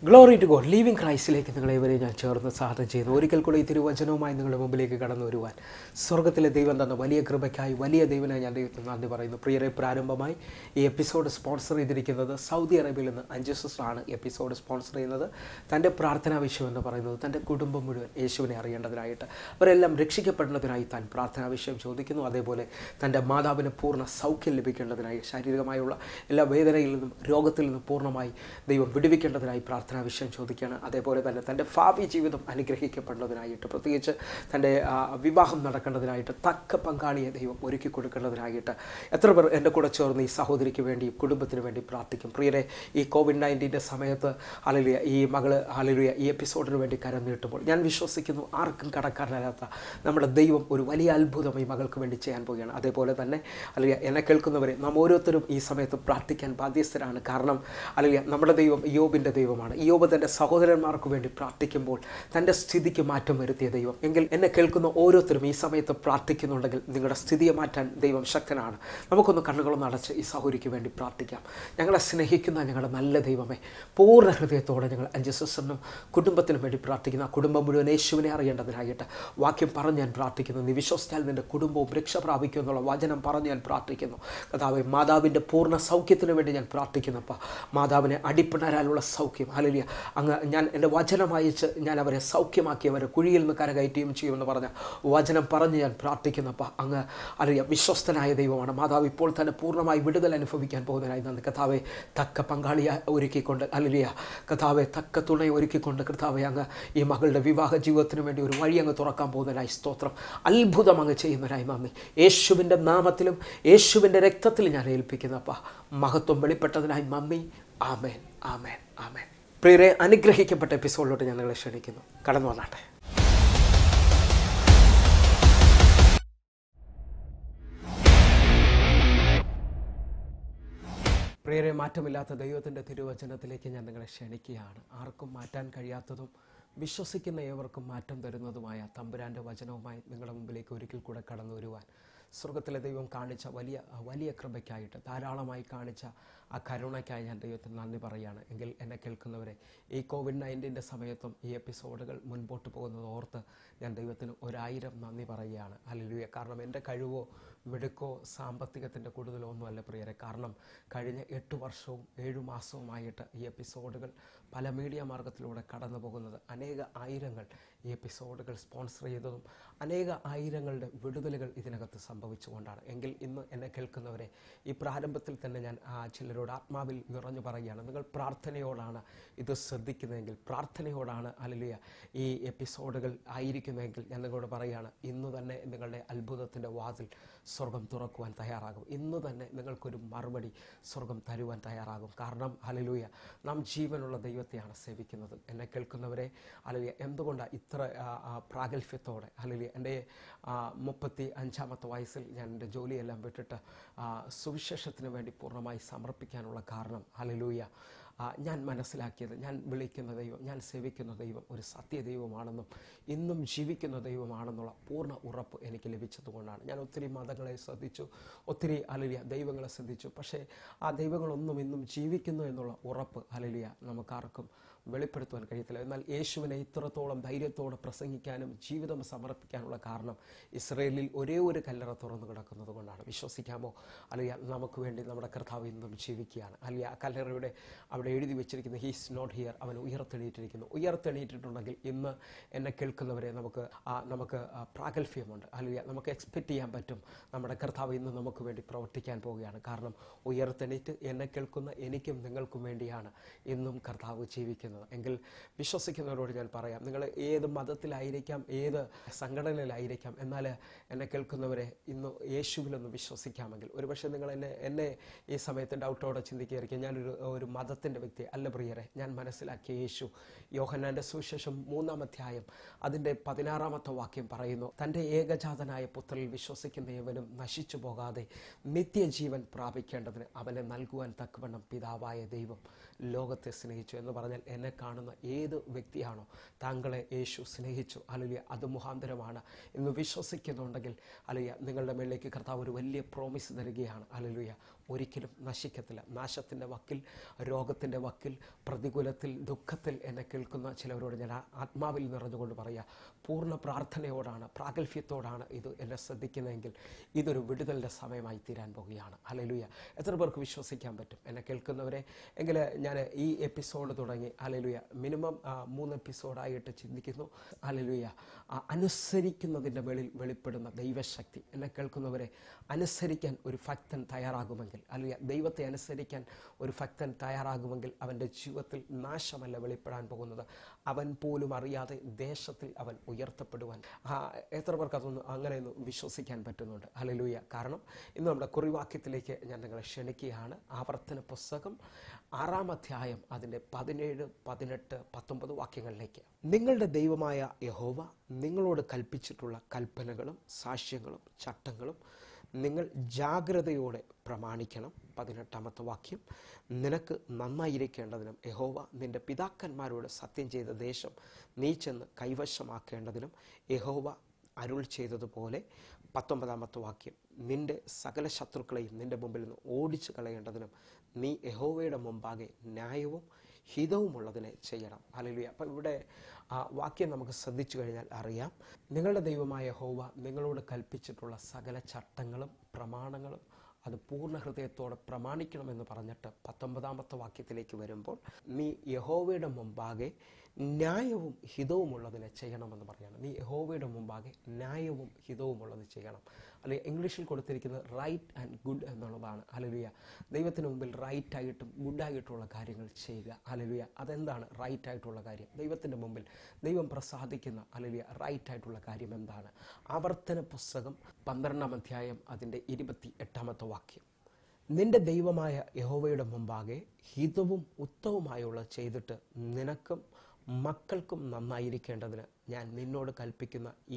glory to God living ക്രൈസ്റ്റിലേക്ക് നിങ്ങളേവരെ ഞാൻ ചേർന്ന് സാധനം ചെയ്യുന്നു ഒരിക്കൽ കൂടി ഈ തിരുവചനവുമായി നിങ്ങളുടെ മുമ്പിലേക്ക് കടന്നു വരുവാൻ സ്വർഗത്തിലെ ദൈവം തന്ന വലിയ കൃപയ്ക്കായി വലിയ ദൈവനായി ഞാൻ ദൈവത്തിന് നന്ദി പറയുന്നു പ്രിയരെ പ്രാരംഭമായി ഈ എപ്പിസോഡ് സ്പോൺസർ ചെയ്തിരിക്കുന്നത് സൗദി അറേബ്യയിൽ നിന്ന് അഞ്ച് സിസ്റ്ററാണ് എപ്പിസോഡ് സ്പോൺസർ ചെയ്യുന്നത് തൻ്റെ പ്രാർത്ഥനാ വിഷയം എന്ന് പറയുന്നത് തൻ്റെ കുടുംബം മുഴുവൻ യേശുവിനെ അറിയേണ്ടതിനായിട്ട് അവരെല്ലാം രക്ഷിക്കപ്പെടുന്നതിനായി താൻ പ്രാർത്ഥനാ വിഷയം ചോദിക്കുന്നു അതേപോലെ തൻ്റെ മാതാവിന് പൂർണ്ണ സൗഖ്യം ലഭിക്കേണ്ടതിനായി ശാരീരികമായുള്ള എല്ലാ വേദനയിൽ നിന്നും രോഗത്തിൽ നിന്നും പൂർണ്ണമായി ദൈവം വിടുവിക്കേണ്ടതിനായി പ്രാർത്ഥനാ വിഷയം ചോദിക്കുകയാണ് അതേപോലെ തന്നെ തൻ്റെ ഭാവി ജീവിതം അനുഗ്രഹിക്കപ്പെടുന്നതിനായിട്ട് പ്രത്യേകിച്ച് തൻ്റെ ആ, വിവാഹം നടക്കേണ്ടതിനായിട്ട് തക്ക പങ്കാളിയെ ദൈവം ഒരുക്കി കൊടുക്കേണ്ടതിനായിട്ട് എത്ര പേർ എൻ്റെ കൂടെ ചേർന്ന് ഈ സഹോദരിക്ക് വേണ്ടി കുടുംബത്തിന് വേണ്ടി പ്രാർത്ഥിക്കും പ്രിയരെ ഈ കോവിഡ് നയൻറ്റീൻ്റെ സമയത്ത് അലലിയ ഈ മകള് അലലിയ ഈ എപ്പിസോഡിന് വേണ്ടി കരം നീട്ടുമ്പോൾ ഞാൻ വിശ്വസിക്കുന്നു ആർക്കും കടക്കാരനല്ലാത്ത നമ്മുടെ ദൈവം ഒരു വലിയ അത്ഭുതം ഈ മകൾക്ക് വേണ്ടി ചെയ്യാൻ പോവുകയാണ് അതേപോലെ തന്നെ അല്ലെങ്കിൽ എന്നെ കേൾക്കുന്നവരെ നാം ഓരോരുത്തരും ഈ സമയത്ത് പ്രാർത്ഥിക്കാൻ ബാധ്യസ്ഥരാണ് കാരണം അല്ലെങ്കിൽ നമ്മുടെ ദൈവം യോബിൻ്റെ ദൈവമാണ് യോബ് തൻ്റെ സഹോദരന്മാർക്ക് വേണ്ടി പ്രാർത്ഥിക്കുമ്പോൾ തൻ്റെ സ്ഥിതിക്ക് മാറ്റം വരുത്തിയ ദൈവം എങ്കിൽ എന്നെ കേൾക്കുന്ന ഓരോരുത്തരും ഈ സമയത്ത് പ്രാർത്ഥിക്കുന്നുണ്ടെങ്കിൽ നിങ്ങളുടെ സ്ഥിതിയെ മാറ്റാൻ ദൈവം ശക്തനാണ് നമുക്കൊന്ന് കണ്ണുകളൊന്ന് അടച്ച് ഈ സഹോദരിക്ക് വേണ്ടി പ്രാർത്ഥിക്കാം ഞങ്ങളെ സ്നേഹിക്കുന്ന ഞങ്ങളുടെ നല്ല ദൈവമേ പൂർണ്ണ ഹൃദയത്തോടെ ഞങ്ങൾ അഞ്ച് സിസ്റ്ററിനും കുടുംബത്തിനും വേണ്ടി പ്രാർത്ഥിക്കുന്ന ആ കുടുംബം മുഴുവൻ യേശുവിനെ അറിയേണ്ടതിനായിട്ട് വാക്യം പറഞ്ഞ് ഞാൻ പ്രാർത്ഥിക്കുന്നു നീ വിശ്വസിച്ചാൽ നിൻ്റെ കുടുംബവും രക്ഷ പ്രാപിക്കും എന്നുള്ള വചനം പറഞ്ഞ് ഞാൻ പ്രാർത്ഥിക്കുന്നു കഥാവെ മാതാവിൻ്റെ പൂർണ്ണ സൗഖ്യത്തിന് വേണ്ടി ഞാൻ പ്രാർത്ഥിക്കുന്നപ്പ മാതാവിനെ അടിപ്പിണരാനുള്ള സൗഖ്യം അലലിയ അങ്ങ് ഞാൻ എൻ്റെ വചനം അയച്ച് ഞാൻ അവരെ സൗഖ്യമാക്കി അവരെ കുഴിയിൽ നിന്ന് കരകയറ്റുകയും ചെയ്യുമെന്ന് പറഞ്ഞ വചനം പറഞ്ഞ് ഞാൻ പ്രാർത്ഥിക്കുന്നപ്പ അങ്ങ് അലലിയ വിശ്വസ്തനായ ദൈവമാണ് മാതാവ് ഇപ്പോൾ തന്നെ പൂർണ്ണമായി വിടുതൽ അനുഭവിക്കാൻ പോകുന്നതിനായി നന്ദി കഥാവെ തക്ക പങ്കാളിയെ ഒരുക്കിക്കൊണ്ട് അലലിയ കഥാവെ തക്ക തുണയെ ഒരുക്കിക്കൊണ്ട് കർത്താവെ അങ്ങ് ഈ മകളുടെ വിവാഹ ജീവിതത്തിന് വേണ്ടി ഒരു വഴി അങ്ങ് തുറക്കാൻ പോകുന്നതിനായി സ്തോത്രം അത്ഭുതം അങ്ങ് ചെയ്യുന്നതിനായി നന്ദി യേശുവിൻ്റെ നാമത്തിലും യേശുവിൻ്റെ രക്തത്തിൽ ഞാൻ ഏൽപ്പിക്കുന്നപ്പ മഹത്വം വെളിപ്പെട്ടതിനായി നന്ദി ആമേൻ ആമേൻ ആമേൻ പ്രിയരെ അനുഗ്രഹിക്കപ്പെട്ട എപ്പിസോഡിലോട്ട് ഞാൻ നിങ്ങളെ ക്ഷണിക്കുന്നു കടന്നു വന്നാട്ടെ പ്രിയരെ മാറ്റമില്ലാത്ത ദൈവത്തിൻ്റെ തിരുവചനത്തിലേക്ക് ഞാൻ നിങ്ങളെ ക്ഷണിക്കുകയാണ് ആർക്കും മാറ്റാൻ കഴിയാത്തതും വിശ്വസിക്കുന്ന ഏവർക്കും മാറ്റം തരുന്നതുമായ തമ്പുരാൻ്റെ വചനവുമായി നിങ്ങളുടെ മുമ്പിലേക്ക് ഒരിക്കൽ കൂടെ കടന്നു വരുവാൻ സ്വർഗത്തിലെ ദൈവം കാണിച്ച വലിയ വലിയ കൃപയ്ക്കായിട്ട് ധാരാളമായി കാണിച്ച ആ കരുണയ്ക്കായി ഞാൻ ദൈവത്തിന് നന്ദി പറയുകയാണ് എങ്കിൽ എന്നെ കേൾക്കുന്നവരെ ഈ കോവിഡ് നയൻറ്റീൻ്റെ സമയത്തും ഈ എപ്പിസോഡുകൾ മുൻപോട്ട് പോകുന്നത് ഓർത്ത് ഞാൻ ദൈവത്തിന് ഒരായിരം നന്ദി പറയുകയാണ് അല്ലുയ കാരണം എൻ്റെ കഴിവോ മിടുക്കോ സാമ്പത്തികത്തിൻ്റെ കൂടുതലോ ഒന്നുമല്ല പ്രിയരെ കാരണം കഴിഞ്ഞ എട്ട് വർഷവും ഏഴു മാസവുമായിട്ട് ഈ എപ്പിസോഡുകൾ പല മീഡിയ മാർഗത്തിലൂടെ കടന്നു പോകുന്നത് അനേക ആയിരങ്ങൾ ഈ എപ്പിസോഡുകൾ സ്പോൺസർ ചെയ്തതും അനേക ആയിരങ്ങളുടെ വിടുതലുകൾ ഇതിനകത്ത് സംഭവിച്ചുകൊണ്ടാണ് എങ്കിൽ ഇന്ന് എന്നെ കേൾക്കുന്നവരെ ഈ പ്രാരംഭത്തിൽ തന്നെ ഞാൻ ആ ചിലരോട് ആത്മാവിൽ നിറഞ്ഞു പറയുകയാണ് നിങ്ങൾ പ്രാർത്ഥനയോടാണ് ഇത് ശ്രദ്ധിക്കുന്നതെങ്കിൽ പ്രാർത്ഥനയോടാണ് അലലിയ ഈ എപ്പിസോഡുകൾ ആയിരിക്കുന്നതെങ്കിൽ ഞാൻ നിങ്ങളോട് പറയുകയാണ് ഇന്ന് തന്നെ നിങ്ങളുടെ അത്ഭുതത്തിൻ്റെ വാതിൽ സ്വർഗം തുറക്കുവാൻ തയ്യാറാകും ഇന്ന് തന്നെ നിങ്ങൾക്കൊരു മറുപടി സ്വർഗം തരുവാൻ തയ്യാറാകും കാരണം ഹലലൂയ നാം ജീവനുള്ള ദൈവത്തെയാണ് സേവിക്കുന്നത് എന്നെ കേൾക്കുന്നവരെ അലലിയ എന്തുകൊണ്ടാണ് ഇത്ര ആ, ആ, പ്രാഗൽഭ്യത്തോടെ അലലിയ എൻ്റെ ആ, മുപ്പത്തി അഞ്ചാമത്തെ വയസ്സിൽ ഞാൻ എൻ്റെ ജോലിയെല്ലാം വിട്ടിട്ട് ആ, സുവിശേഷത്തിന് വേണ്ടി പൂർണ്ണമായി സമർപ്പിക്കാനുള്ള കാരണം ഹലലൂയ ആ, ഞാൻ മനസ്സിലാക്കിയത് ഞാൻ വിളിക്കുന്ന ദൈവം ഞാൻ സേവിക്കുന്ന ദൈവം ഒരു സത്യ ദൈവമാണെന്നും ഇന്നും ജീവിക്കുന്ന ദൈവമാണെന്നുള്ള പൂർണ്ണ ഉറപ്പ് എനിക്ക് ലഭിച്ചതുകൊണ്ടാണ് ഞാൻ ഒത്തിരി മതങ്ങളെ ശ്രദ്ധിച്ചു ഒത്തിരി അലലിയ ദൈവങ്ങളെ ശ്രദ്ധിച്ചു പക്ഷേ ആ ദൈവങ്ങളൊന്നും ഇന്നും ജീവിക്കുന്നു എന്നുള്ള ഉറപ്പ് അലലിയ നമുക്കാർക്കും വെളിപ്പെടുത്തുവാൻ കഴിയത്തില്ല എന്നാൽ യേശുവിനെ ഇത്രത്തോളം ധൈര്യത്തോടെ പ്രസംഗിക്കാനും ജീവിതം സമർപ്പിക്കാനുള്ള കാരണം ഇസ്രയേലിൽ ഒരേ ഒരു കല്ലറ തുറന്നു കിടക്കുന്നത് കൊണ്ടാണ് വിശ്വസിക്കാമോ അല്ലെങ്കിൽ നമുക്ക് വേണ്ടി നമ്മുടെ കർത്താവ് ഇന്നും ജീവിക്കുകയാണ് അല്ലെങ്കിൽ ആ കല്ലറയുടെ അവിടെ എഴുതി വെച്ചിരിക്കുന്ന ഹീസ് നോട്ട് ഹിയർ അവൻ ഉയർത്തെണീറ്റിരിക്കുന്നു ഉയർത്തെണീറ്റിട്ടുണ്ടെങ്കിൽ ഇന്ന് എന്നെ കേൾക്കുന്നവരെ നമുക്ക് ആ നമുക്ക് ആ പ്രാഗൽഭ്യമുണ്ട് അല്ലെങ്കിൽ നമുക്ക് എക്സ്പെക്റ്റ് ചെയ്യാൻ പറ്റും നമ്മുടെ കർത്താവ് ഇന്ന് നമുക്ക് വേണ്ടി പ്രവർത്തിക്കാൻ പോവുകയാണ് കാരണം ഉയർത്തെണീറ്റ് എന്നെ കേൾക്കുന്ന എനിക്കും നിങ്ങൾക്കും വേണ്ടിയാണ് ഇന്നും കർത്താവ് ജീവിക്കുന്നത് എങ്കിൽ വിശ്വസിക്കുന്നവരോട് ഞാൻ പറയാം നിങ്ങൾ ഏത് മതത്തിലായിരിക്കാം ഏത് സംഘടനയിലായിരിക്കാം എന്നാൽ എന്നെ കേൾക്കുന്നവരെ ഇന്ന് യേശുവിലൊന്ന് വിശ്വസിക്കാമെങ്കിൽ ഒരുപക്ഷെ നിങ്ങൾ എന്നെ എന്നെ ഈ സമയത്ത് ഡൗട്ടോടെ ചിന്തിക്കുകയായിരിക്കും ഞാനൊരു ഒരു മതത്തിൻ്റെ വ്യക്തി അല്ല പ്രിയരെ ഞാൻ മനസ്സിലാക്കിയ യേശു യോഹന്നാൻ്റെ സുവിശേഷം മൂന്നാം അധ്യായം അതിൻ്റെ പതിനാറാമത്തെ വാക്യം പറയുന്നു തൻ്റെ ഏകജാതനായ പുത്രനിൽ വിശ്വസിക്കുന്ന ഏവനും നശിച്ചു പോകാതെ നിത്യജീവൻ പ്രാപിക്കേണ്ടതിന് അവനെ നൽകുവാൻ തക്കവണ്ണം പിതാവായ ദൈവം ലോകത്തെ സ്നേഹിച്ചു എന്ന് പറഞ്ഞാൽ എന്നെ കാണുന്ന ഏത് വ്യക്തിയാണോ താങ്കളെ യേശു സ്നേഹിച്ചു അല്ലെങ്കിൽ അത് മുഖാന്തരമാണ് എന്ന് വിശ്വസിക്കുന്നുണ്ടെങ്കിൽ അല്ലെങ്കിൽ നിങ്ങളുടെ മേളിലേക്ക് കർത്താവ് ഒരു വലിയ പ്രോമിസ് തരികയാണ് അലലുയ ഒരിക്കലും നശിക്കത്തില്ല നാശത്തിൻ്റെ വക്കിൽ രോഗത്തിൻ്റെ വക്കിൽ പ്രതികൂലത്തിൽ ദുഃഖത്തിൽ എന്നെ കേൾക്കുന്ന ചിലവരോട് ഞാൻ ആ- ആത്മാവിൽ നിറഞ്ഞുകൊണ്ട് പറയുക പൂർണ്ണ പ്രാർത്ഥനയോടാണ് പ്രാഗൽഭ്യത്തോടാണ് ഇത് എന്നെ ശ്രദ്ധിക്കുന്നതെങ്കിൽ ഇതൊരു വിടുതലിൻ്റെ സമയമായി തീരാൻ പോകുകയാണ് അലലുയ എത്ര പേർക്ക് വിശ്വസിക്കാൻ പറ്റും എന്നെ കേൾക്കുന്നവരെ എങ്കിൽ ഞാൻ ഈ എപ്പിസോഡ് തുടങ്ങി അലലുയ മിനിമം മൂന്ന് എപ്പിസോഡായിട്ട് ചിന്തിക്കുന്നു അലലുയ അനുസരിക്കുന്നതിൻ്റെ വെളിയിൽ വെളിപ്പെടുന്ന ദൈവശക്തി എന്നെ കേൾക്കുന്നവരെ അനുസരിക്കാൻ ഒരു ഭക്തൻ തയ്യാറാകുമെങ്കിൽ അല്ലെങ്കിൽ ദൈവത്തെ അനുസരിക്കാൻ ഒരു ഭക്തൻ തയ്യാറാകുമെങ്കിൽ അവൻ്റെ ജീവിതത്തിൽ നാശമല്ല വെളിപ്പെടാൻ പോകുന്നത് അവൻ പോലും അറിയാതെ ദേശത്തിൽ അവൻ ഉയർത്തപ്പെടുവാൻ ആ, എത്ര പേർക്ക് അതൊന്ന് അങ്ങനെയൊന്ന് വിശ്വസിക്കാൻ പറ്റുന്നുണ്ട് ഹല്ലേലൂയ കാരണം ഇന്ന് നമ്മുടെ കുറിവാക്യത്തിലേക്ക് ഞാൻ നിങ്ങളെ ക്ഷണിക്കുകയാണ് ആവർത്തന പുസ്തകം ആറാം അധ്യായം അതിൻ്റെ പതിനേഴ് പതിനെട്ട് പത്തൊമ്പത് വാക്യങ്ങളിലേക്ക് നിങ്ങളുടെ ദൈവമായ യഹോവ നിങ്ങളോട് കൽപ്പിച്ചിട്ടുള്ള കൽപ്പനകളും സാക്ഷ്യങ്ങളും ചട്ടങ്ങളും നിങ്ങൾ ജാഗ്രതയോടെ പ്രമാണിക്കണം പതിനെട്ടാമത്തെ വാക്യം നിനക്ക് നന്നായിരിക്കേണ്ടതിനും യഹോവ നിന്റെ പിതാക്കന്മാരോട് സത്യം ചെയ്ത ദേശം നീ ചെന്ന് കൈവശമാക്കേണ്ടതിനും യഹോവ അരുൾ ചെയ്തതുപോലെ പത്തൊമ്പതാമത്തെ വാക്യം നിന്റെ സകല ശത്രുക്കളെയും നിന്റെ മുമ്പിൽ നിന്ന് ഓടിച്ചു കളയേണ്ടതിനും നീ യഹോവയുടെ മുമ്പാകെ ന്യായവും ഹിതവുമുള്ളതിനെ ചെയ്യണം അല്ലെലുയ അപ്പം ഇവിടെ ആ വാക്യം നമുക്ക് ശ്രദ്ധിച്ചു കഴിഞ്ഞാൽ അറിയാം നിങ്ങളുടെ ദൈവമായ യഹോവ നിങ്ങളോട് കൽപ്പിച്ചിട്ടുള്ള സകല ചട്ടങ്ങളും പ്രമാണങ്ങളും അത് പൂർണ്ണ ഹൃദയത്തോടെ പ്രമാണിക്കണമെന്ന് പറഞ്ഞിട്ട് പത്തൊമ്പതാമത്തെ വാക്യത്തിലേക്ക് വരുമ്പോൾ നീ യഹോവയുടെ മുമ്പാകെ ന്യായവും ഹിതവുമുള്ളതിനെ ചെയ്യണമെന്ന് പറയാണ് നീ യഹോവയുടെ മുമ്പാകെ ന്യായവും ഹിതവുമുള്ളത് ചെയ്യണം അല്ലെങ്കിൽ ഇംഗ്ലീഷിൽ കൊടുത്തിരിക്കുന്നത് റൈറ്റ് ആൻഡ് ഗുഡ് എന്നുള്ളതാണ് അലലുയ ദൈവത്തിന് മുമ്പിൽ റൈറ്റ് ആയിട്ടും ഗുഡായിട്ടുള്ള കാര്യങ്ങൾ ചെയ്യുക അലലുയ അതെന്താണ് റൈറ്റ് ആയിട്ടുള്ള കാര്യം ദൈവത്തിൻ്റെ മുമ്പിൽ ദൈവം പ്രസാദിക്കുന്ന അലലുയ റൈറ്റ് ആയിട്ടുള്ള കാര്യം എന്താണ് ആവർത്തന പുസ്തകം പന്ത്രണ്ടാം അധ്യായം അതിൻ്റെ ഇരുപത്തി എട്ടാമത്തെ വാക്യം നിന്റെ ദൈവമായ യഹോവയുടെ മുമ്പാകെ ഹിതവും ഉത്തവുമായുള്ള ചെയ്തിട്ട് നിനക്കും മക്കൾക്കും നന്നായിരിക്കേണ്ടതിന് ഞാൻ നിന്നോട് കൽപ്പിക്കുന്ന ഈ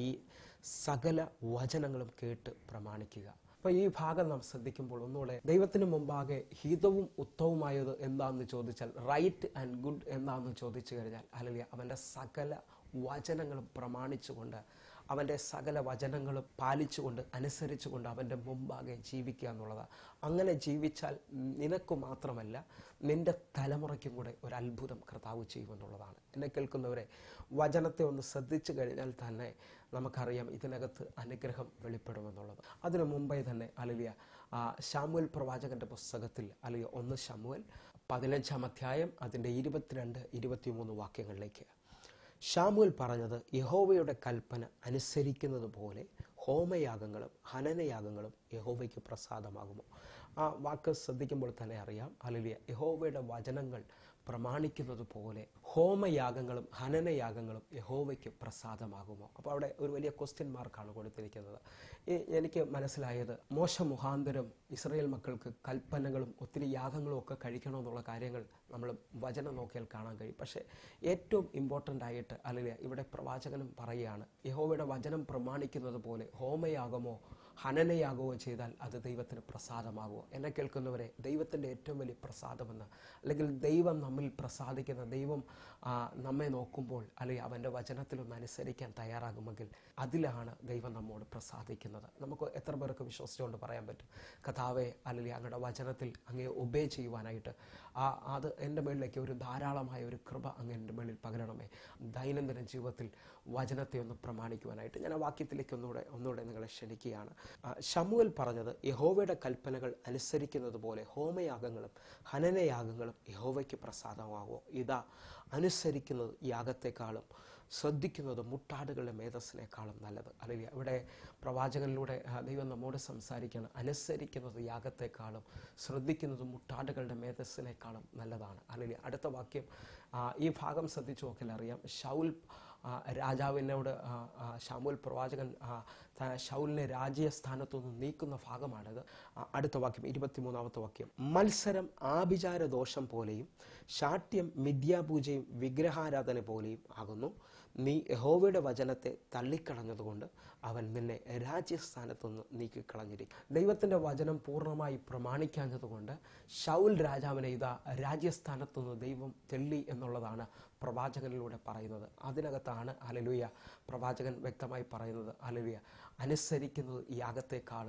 സകല വചനങ്ങളും കേട്ട് പ്രമാണിക്കുക അപ്പോൾ ഈ ഭാഗം നാം ശ്രദ്ധിക്കുമ്പോൾ ഒന്നുകൂടെ ദൈവത്തിന് മുമ്പാകെ ഹിതവും ഉത്തവുമായത് എന്താണെന്ന് ചോദിച്ചാൽ റൈറ്റ് ആൻഡ് ഗുഡ് എന്താണെന്ന് ചോദിച്ചു കഴിഞ്ഞാൽ അല്ലെങ്കിൽ അവൻ്റെ സകല വചനങ്ങളും പ്രമാണിച്ചുകൊണ്ട് അവൻ്റെ സകല വചനങ്ങളും പാലിച്ചുകൊണ്ട് അനുസരിച്ചുകൊണ്ട് അവൻ്റെ മുമ്പാകെ ജീവിക്കുക എന്നുള്ളതാണ് അങ്ങനെ ജീവിച്ചാൽ നിനക്ക് മാത്രമല്ല നിന്റെ തലമുറയ്ക്കും കൂടെ ഒരു അത്ഭുതം കർത്താവ് ചെയ്യുമെന്നുള്ളതാണ് എന്നെ കേൾക്കുന്നവരെ വചനത്തെ ഒന്ന് ശ്രദ്ധിച്ചു കഴിഞ്ഞാൽ തന്നെ നമുക്കറിയാം ഇതിനകത്ത് അനുഗ്രഹം വെളിപ്പെടുമെന്നുള്ളത് അതിനു മുമ്പേ തന്നെ അലിയ ശാമുവൽ പ്രവാചകന്റെ പുസ്തകത്തിൽ അലിയ ഒന്ന് ശമുവൽ പതിനഞ്ചാം അധ്യായം അതിൻ്റെ ഇരുപത്തിരണ്ട് ഇരുപത്തിമൂന്ന് വാക്യങ്ങളിലേക്ക് ഷാമുൽ പറഞ്ഞത് യഹോവയുടെ കൽപ്പന അനുസരിക്കുന്നത് പോലെ ഹോമയാഗങ്ങളും ഹനനയാഗങ്ങളും യഹോവയ്ക്ക് പ്രസാദമാകുമോ ആ വാക്ക് ശ്രദ്ധിക്കുമ്പോൾ തന്നെ അറിയാം അല്ലെ യഹോവയുടെ വചനങ്ങൾ പ്രമാണിക്കുന്നത് പോലെ ഹോമയാഗങ്ങളും ഹനനയാഗങ്ങളും യഹോവയ്ക്ക് പ്രസാദമാകുമോ അപ്പോൾ അവിടെ ഒരു വലിയ ക്വസ്റ്റ്യൻ മാർക്കാണ് കൊടുത്തിരിക്കുന്നത് ഈ എനിക്ക് മനസ്സിലായത് മോശ മുഖാന്തരം ഇസ്രയേൽ മക്കൾക്ക് കൽപ്പനകളും ഒത്തിരി യാഗങ്ങളും ഒക്കെ കഴിക്കണമെന്നുള്ള കാര്യങ്ങൾ നമ്മൾ വചനം നോക്കിയാൽ കാണാൻ കഴിയും പക്ഷേ ഏറ്റവും ഇമ്പോർട്ടൻ്റ് ആയിട്ട് അല്ലെങ്കിൽ ഇവിടെ പ്രവാചകനും പറയുകയാണ് യഹോവയുടെ വചനം പ്രമാണിക്കുന്നത് പോലെ ഹോമയാഗമോ ഹനനയാകുകയോ ചെയ്താൽ അത് ദൈവത്തിന് പ്രസാദമാകുമോ എന്നെ കേൾക്കുന്നവരെ ദൈവത്തിൻ്റെ ഏറ്റവും വലിയ പ്രസാദമെന്ന് അല്ലെങ്കിൽ ദൈവം നമ്മിൽ പ്രസാദിക്കുന്ന ദൈവം ആ, നമ്മെ നോക്കുമ്പോൾ അല്ലെങ്കിൽ അവൻ്റെ വചനത്തിലൊന്ന് അനുസരിക്കാൻ തയ്യാറാകുമെങ്കിൽ അതിലാണ് ദൈവം നമ്മോട് പ്രസാദിക്കുന്നത് നമുക്ക് എത്ര പേർക്ക് വിശ്വസിച്ചുകൊണ്ട് പറയാൻ പറ്റും കഥാവെ അല്ലെങ്കിൽ അങ്ങയുടെ വചനത്തിൽ അങ്ങേ ഒബേ ചെയ്യുവാനായിട്ട് ആ അത് എൻ്റെ മേളിലേക്ക് ഒരു ധാരാളമായ ഒരു കൃപ അങ്ങ് എൻ്റെ മേളിൽ പകരണമേ ദൈനംദിന ജീവിതത്തിൽ വചനത്തെ ഒന്ന് പ്രമാണിക്കുവാനായിട്ട് ഞാൻ ആ വാക്യത്തിലേക്ക് ഒന്നുകൂടെ ഒന്നുകൂടെ നിങ്ങളെ ക്ഷണിക്കുകയാണ് ആ, ശമൂവേൽ പറഞ്ഞത് യഹോവയുടെ കൽപ്പനകൾ അനുസരിക്കുന്നത് പോലെ ഹോമയാഗങ്ങളും ഹനനയാഗങ്ങളും യഹോവയ്ക്ക് പ്രസാദമാകുമോ ഇതാ അനുസരിക്കുന്നത് യാഗത്തെക്കാളും ശ്രദ്ധിക്കുന്നത് മുട്ടാടുകളുടെ മേധസ്സിനേക്കാളും നല്ലത് അല്ലെങ്കിൽ ഇവിടെ പ്രവാചകനിലൂടെ ആ, ദൈവം നമ്മോട് സംസാരിക്കുകയാണ് അനുസരിക്കുന്നത് യാഗത്തെക്കാളും ശ്രദ്ധിക്കുന്നത് മുട്ടാടുകളുടെ മേധസ്സിനേക്കാളും നല്ലതാണ് അല്ലെങ്കിൽ അടുത്ത വാക്യം ആ, ഈ ഭാഗം ശ്രദ്ധിച്ചു നോക്കിയാൽ അറിയാം ഷൗൽ ആ, രാജാവിനോട് ആ, ആ, ശമൂൽ പ്രവാചകൻ ആ, ത- ശൗലിനെ രാജ്യസ്ഥാനത്തുനിന്ന് നീക്കുന്ന ഭാഗമാണിത് ആ, അടുത്ത വാക്യം ഇരുപത്തിമൂന്നാമത്തെ വാക്യം മത്സരം ആഭിചാര ദോഷം പോലെയും ശാഠ്യം മിഥ്യാപൂജയും വിഗ്രഹാരാധന പോലെയും ആകുന്നു നീ യഹോവയുടെ വചനത്തെ തള്ളിക്കളഞ്ഞതുകൊണ്ട് അവൻ നിന്നെ രാജ്യസ്ഥാനത്തുനിന്ന് നീക്കിക്കളഞ്ഞിരിക്കും ദൈവത്തിൻ്റെ വചനം പൂർണ്ണമായി പ്രമാണിക്കാഞ്ഞതുകൊണ്ട് ഷൗൽ രാജാവിനെ ഇതാ രാജ്യസ്ഥാനത്തുനിന്ന് ദൈവം തെള്ളി എന്നുള്ളതാണ് പ്രവാചകനിലൂടെ പറയുന്നത് അതിനകത്താണ് അലലുയ പ്രവാചകൻ വ്യക്തമായി പറയുന്നത് അലലുയ അനുസരിക്കുന്നത് യാഗത്തെക്കാളും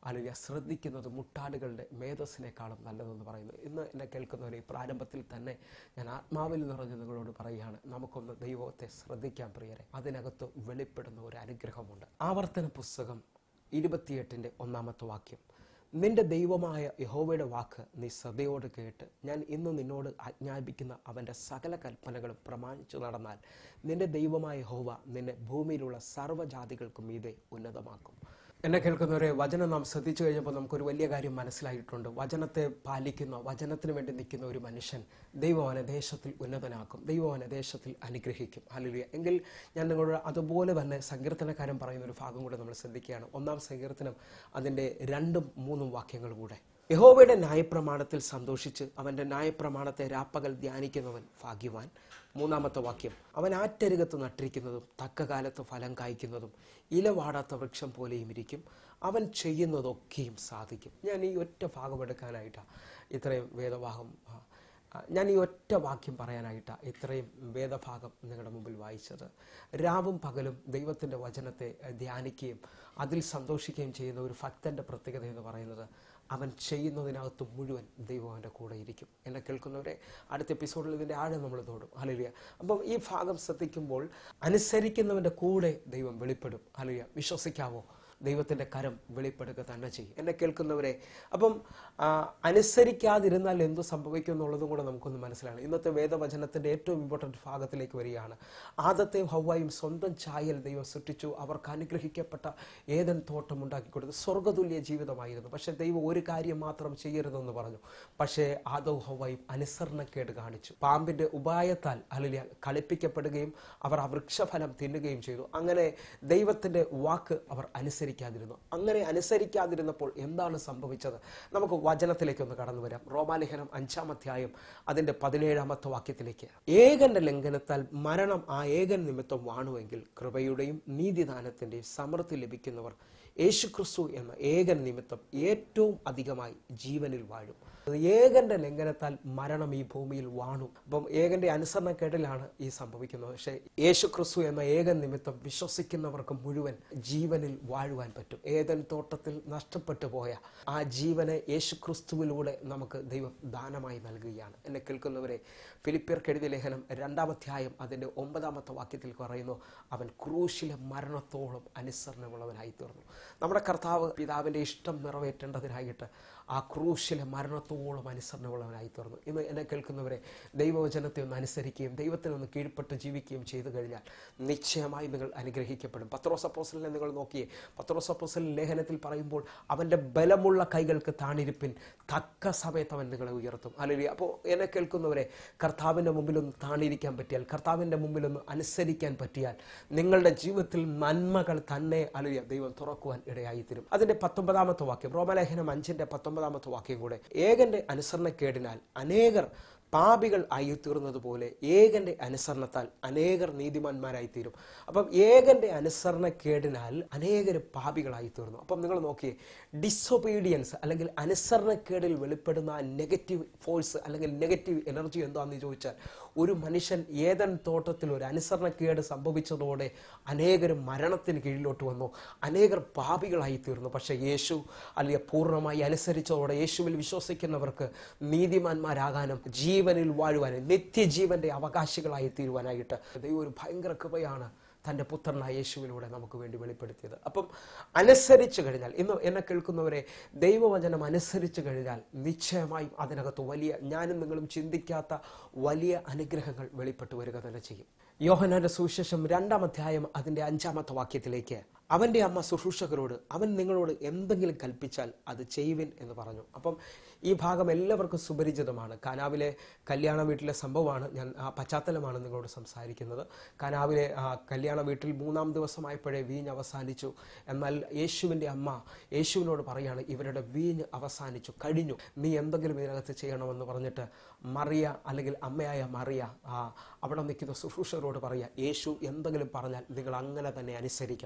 അല്ലെങ്കിൽ ശ്രദ്ധിക്കുന്നത് മുട്ടാടുകളുടെ മേധസ്സിനേക്കാളും നല്ലതെന്ന് പറയുന്നു ഇന്ന് എന്നെ കേൾക്കുന്നവർ ഈ പ്രാരംഭത്തിൽ തന്നെ ഞാൻ ആത്മാവിൽ നിറഞ്ഞ് നിങ്ങളോട് പറയുകയാണ് നമുക്കൊന്ന് ദൈവത്തെ ശ്രദ്ധിക്കാൻ പ്രിയരെ അതിനകത്ത് വെളിപ്പെടുന്ന ഒരു അനുഗ്രഹമുണ്ട് ആവർത്തന പുസ്തകം ഇരുപത്തിയെട്ടിൻ്റെ ഒന്നാമത്തെ വാക്യം നിന്റെ ദൈവമായ യഹോവയുടെ വാക്ക് നീ ശ്രദ്ധയോട് കേട്ട് ഞാൻ ഇന്ന് നിന്നോട് ആജ്ഞാപിക്കുന്ന അവൻ്റെ സകല കൽപ്പനകളും പ്രമാണിച്ചു നടന്നാൽ നിന്റെ ദൈവമായ യഹോവ നിന്നെ ഭൂമിയിലുള്ള സർവ്വജാതികൾക്കും മീതെ ഉന്നതമാക്കും എന്നെ കേൾക്കുന്നവരെ വചനം നാം ശ്രദ്ധിച്ചു കഴിഞ്ഞപ്പോൾ നമുക്കൊരു വലിയ കാര്യം മനസ്സിലായിട്ടുണ്ട് വചനത്തെ പാലിക്കുന്ന വചനത്തിന് വേണ്ടി നിൽക്കുന്ന ഒരു മനുഷ്യൻ ദൈവവന ദേശത്തിൽ ഉന്നതനാക്കും ദൈവവന ദേശത്തിൽ അനുഗ്രഹിക്കും ഹല്ലേലൂയ എങ്കിൽ ഞാൻ നിങ്ങളോട് അതുപോലെ തന്നെ സങ്കീർത്തനക്കാരൻ പറയുന്ന ഒരു ഭാഗം കൂടെ നമ്മൾ ശ്രദ്ധിക്കുകയാണ് ഒന്നാം സങ്കീർത്തനം അതിൻ്റെ രണ്ടും മൂന്നും വാക്യങ്ങളും കൂടെ യഹോവയുടെ ന്യായപ്രമാണത്തിൽ സന്തോഷിച്ച് അവൻ്റെ ന്യായപ്രമാണത്തെ രാപ്പകൽ ധ്യാനിക്കുന്നവൻ ഭാഗ്യവാൻ മൂന്നാമത്തെ വാക്യം അവൻ ആറ്റരുകത്ത് നട്ടിരിക്കുന്നതും തക്ക കാലത്ത് ഫലം കായ്ക്കുന്നതും ഇല വാടാത്ത വൃക്ഷം പോലെയും ഇരിക്കും അവൻ ചെയ്യുന്നതൊക്കെയും സാധിക്കും ഞാൻ ഈ ഒറ്റ ഭാഗം എടുക്കാനായിട്ടാണ് ഇത്രയും വേദഭാഗം ആ, ആ, ഞാൻ ഈ ഒറ്റ വാക്യം പറയാനായിട്ടാണ് ഇത്രയും വേദഭാഗം നിങ്ങളുടെ മുമ്പിൽ വായിച്ചത് രാവും പകലും ദൈവത്തിൻ്റെ വചനത്തെ അഹ്, ധ്യാനിക്കുകയും അതിൽ സന്തോഷിക്കുകയും ചെയ്യുന്ന ഒരു ഭക്തൻ്റെ പ്രത്യേകത എന്ന് പറയുന്നത് അവൻ ചെയ്യുന്നതിനകത്ത് മുഴുവൻ ദൈവം അവൻ്റെ കൂടെ ഇരിക്കും എന്നെ കേൾക്കുന്നവരെ അടുത്ത എപ്പിസോഡിൽ ഇതിൻ്റെ ആഴം നമ്മൾ തോടും ഹലിയ അപ്പം ഈ ഭാഗം ശ്രദ്ധിക്കുമ്പോൾ അനുസരിക്കുന്നവൻ്റെ കൂടെ ദൈവം വെളിപ്പെടും ഹലിയ വിശ്വസിക്കാവോ ദൈവത്തിൻ്റെ കരം വെളിപ്പെടുക തന്നെ ചെയ്യും എന്നെ കേൾക്കുന്നവരെ അപ്പം ആ, അനുസരിക്കാതിരുന്നാൽ എന്തു സംഭവിക്കും എന്നുള്ളതും കൂടെ നമുക്കൊന്ന് മനസ്സിലാണ് ഇന്നത്തെ വേദവചനത്തിൻ്റെ ഏറ്റവും ഇമ്പോർട്ടൻറ്റ് ഭാഗത്തിലേക്ക് വരികയാണ് ആദത്തെയും ഹൗവായും സ്വന്തം ചായൽ ദൈവം സൃഷ്ടിച്ചു അവർക്ക് അനുഗ്രഹിക്കപ്പെട്ട ഏതൻ തോട്ടം ഉണ്ടാക്കി കൊടുത്തു സ്വർഗതുല്യ ജീവിതമായിരുന്നു പക്ഷേ ദൈവം ഒരു കാര്യം മാത്രം ചെയ്യരുതെന്ന് പറഞ്ഞു പക്ഷേ ആദവും ഹൗവായും അനുസരണക്കേട് കാണിച്ചു പാമ്പിൻ്റെ ഉപായത്താൽ അല്ലെങ്കിൽ കളിപ്പിക്കപ്പെടുകയും അവർ ആ വൃക്ഷഫലം തിന്നുകയും ചെയ്തു അങ്ങനെ ദൈവത്തിൻ്റെ വാക്ക് അവർ അനുസരിക്കാതിരുന്നു അങ്ങനെ അനുസരിക്കാതിരുന്നപ്പോൾ എന്താണ് സംഭവിച്ചത് നമുക്ക് വചനത്തിലേക്ക് ഒന്ന് കടന്നു വരാം റോമാലേഖനം അഞ്ചാം അധ്യായം അതിൻ്റെ പതിനേഴാമത്തെ വാക്യത്തിലേക്ക് ഏകന്റെ ലംഘനത്താൽ മരണം ആ ഏകൻ നിമിത്തം വാണുവെങ്കിൽ കൃപയുടെയും നീതിദാനത്തിൻ്റെയും സമൃദ്ധി ലഭിക്കുന്നവർ യേശുക്രിസ്തു എന്ന ഏകൻ നിമിത്തം ഏറ്റവും അധികമായി ജീവനിൽ വാഴും ഏകന്റെ ലംഘനത്താൽ മരണം ഈ ഭൂമിയിൽ വാണു അപ്പം ഏകന്റെ അനുസരണക്കേടിലാണ് ഈ സംഭവിക്കുന്നത് പക്ഷേ യേശു ക്രിസ്തു എന്ന ഏകൻ നിമിത്തം വിശ്വസിക്കുന്നവർക്ക് മുഴുവൻ ജീവനിൽ വാഴുവാൻ പറ്റും ഏതൻ തോട്ടത്തിൽ നഷ്ടപ്പെട്ടു പോയ ആ ജീവനെ യേശു ക്രിസ്തുവിലൂടെ നമുക്ക് ദൈവം ദാനമായി നൽകുകയാണ് എന്നെ കേൾക്കുന്നവരെ ഫിലിപ്പിയർക്ക് എഴുതിയ ലേഖനം രണ്ടാം അധ്യായം അതിൻ്റെ ഒമ്പതാമത്തെ വാക്യത്തിൽ പറയുന്നു അവൻ ക്രൂശിലെ മരണത്തോളം അനുസരണമുള്ളവനായി തീർന്നു നമ്മുടെ കർത്താവ് പിതാവിൻ്റെ ഇഷ്ടം നിറവേറ്റേണ്ടതിനായിട്ട് ആ ക്രൂശിലെ മരണത്തോളം അനുസരണമുള്ളവനായി തീർന്നു ഇന്ന് എന്നെ കേൾക്കുന്നവരെ ദൈവവചനത്തെ ഒന്ന് അനുസരിക്കുകയും ദൈവത്തിന് ഒന്ന് കീഴ്പ്പെട്ട് ജീവിക്കുകയും ചെയ്തു കഴിഞ്ഞാൽ നിശ്ചയമായി നിങ്ങൾ അനുഗ്രഹിക്കപ്പെടും പത്രോസപ്പോസലിനെ നിങ്ങൾ നോക്കിയേ പത്രോസപ്പോസലിൻ ലേഖനത്തിൽ പറയുമ്പോൾ അവൻ്റെ ബലമുള്ള കൈകൾക്ക് താണിരിപ്പിൻ തക്ക സമയത്ത് അവൻ നിങ്ങളെ ഉയർത്തും അല്ലെങ്കിൽ അപ്പോൾ എന്നെ കേൾക്കുന്നവരെ കർത്താവിൻ്റെ മുമ്പിലൊന്ന് താണിരിക്കാൻ പറ്റിയാൽ കർത്താവിൻ്റെ മുമ്പിലൊന്ന് അനുസരിക്കാൻ പറ്റിയാൽ നിങ്ങളുടെ ജീവിതത്തിൽ നന്മകൾ തന്നെ അലുയ ദൈവം തുറക്കുവാൻ ഇടയായി തരും അതിൻ്റെ പത്തൊമ്പതാമത്തെ വാക്യം റോമലേഖനം അഞ്ചിൻ്റെ പത്തൊമ്പതാമത്തെ വാക്യം കൂടെ ഏകന്റെ അനുസരണക്കേടിനാൽ അനേകർ പാപികൾ ആയി തീർന്നതുപോലെ ഏകന്റെ അനുസരണത്താൽ അനേകർ നീതിമാന്മാരായി തീരും അപ്പം ഏകന്റെ അനുസരണക്കേടിനാൽ അനേകർ പാപികളായി തീർന്നു അപ്പം നിങ്ങൾ നോക്കിയേ ഡിസൊബീഡിയൻസ് അല്ലെങ്കിൽ അനുസരണക്കേടിൽ വെളിപ്പെടുന്ന നെഗറ്റീവ് ഫോഴ്സ് അല്ലെങ്കിൽ നെഗറ്റീവ് എനർജി എന്താണെന്ന് ചോദിച്ചാൽ ഒരു മനുഷ്യൻ ഏതൻ തോട്ടത്തിൽ ഒരു അനുസരണക്കേട് സംഭവിച്ചതോടെ അനേകരും മരണത്തിന് കീഴിലോട്ട് വന്നു അനേകർ പാപികളായി തീർന്നു പക്ഷേ യേശു അല്ലെങ്കിൽ പൂർണ്ണമായി അനുസരിച്ചതോടെ യേശുവിൽ വിശ്വസിക്കുന്നവർക്ക് നീതിമാന്മാരാകാനും ജീവനിൽ വാഴുവാനും നിത്യജീവന്റെ അവകാശികളായി തീരുവാനായിട്ട് ദൈവം ഒരു ഭയങ്കര കൃപയാണ് തൻ്റെ പുത്രനായ യേശുവിലൂടെ നമുക്ക് വേണ്ടി വെളിപ്പെടുത്തിയത് അപ്പം അനുസരിച്ച് കഴിഞ്ഞാൽ ഇന്ന് എന്നെ കേൾക്കുന്നവരെ ദൈവവചനം അനുസരിച്ച് കഴിഞ്ഞാൽ നിശ്ചയമായും അതിനകത്ത് വലിയ ഞാനും നിങ്ങളും ചിന്തിക്കാത്ത വലിയ അനുഗ്രഹങ്ങൾ വെളിപ്പെട്ടു വരിക തന്നെ ചെയ്യും യോഹനാന്റെ സുവിശേഷം രണ്ടാം അധ്യായം അതിൻ്റെ അഞ്ചാമത്തെ വാക്യത്തിലേക്ക് അവൻ്റെ അമ്മ ശുശ്രൂഷകരോട് അവൻ നിങ്ങളോട് എന്തെങ്കിലും കൽപ്പിച്ചാൽ അത് ചെയ്യുവിൻ എന്ന് പറഞ്ഞു അപ്പം ഈ ഭാഗം എല്ലാവർക്കും സുപരിചിതമാണ് കനാവിലെ കല്യാണ വീട്ടിലെ സംഭവമാണ് ഞാൻ ആ പശ്ചാത്തലമാണ് നിങ്ങളോട് സംസാരിക്കുന്നത് കനാവിലെ ആ കല്യാണ വീട്ടിൽ മൂന്നാം ദിവസമായപ്പോഴേ വീഞ്ഞ് അവസാനിച്ചു എന്നാൽ യേശുവിൻ്റെ അമ്മ യേശുവിനോട് പറയാണ് ഇവരുടെ വീഞ്ഞ് അവസാനിച്ചു കഴിഞ്ഞു നീ എന്തെങ്കിലും ഇതിനകത്ത് ചെയ്യണമെന്ന് പറഞ്ഞിട്ട് മറിയ അല്ലെങ്കിൽ അമ്മയായ മറിയ ആ അവിടെ നിൽക്കുന്ന ശുശ്രൂഷകരോട് പറയുക യേശു എന്തെങ്കിലും പറഞ്ഞാൽ നിങ്ങൾ അങ്ങനെ തന്നെ അനുസരിക്കണം അങ്ങനെ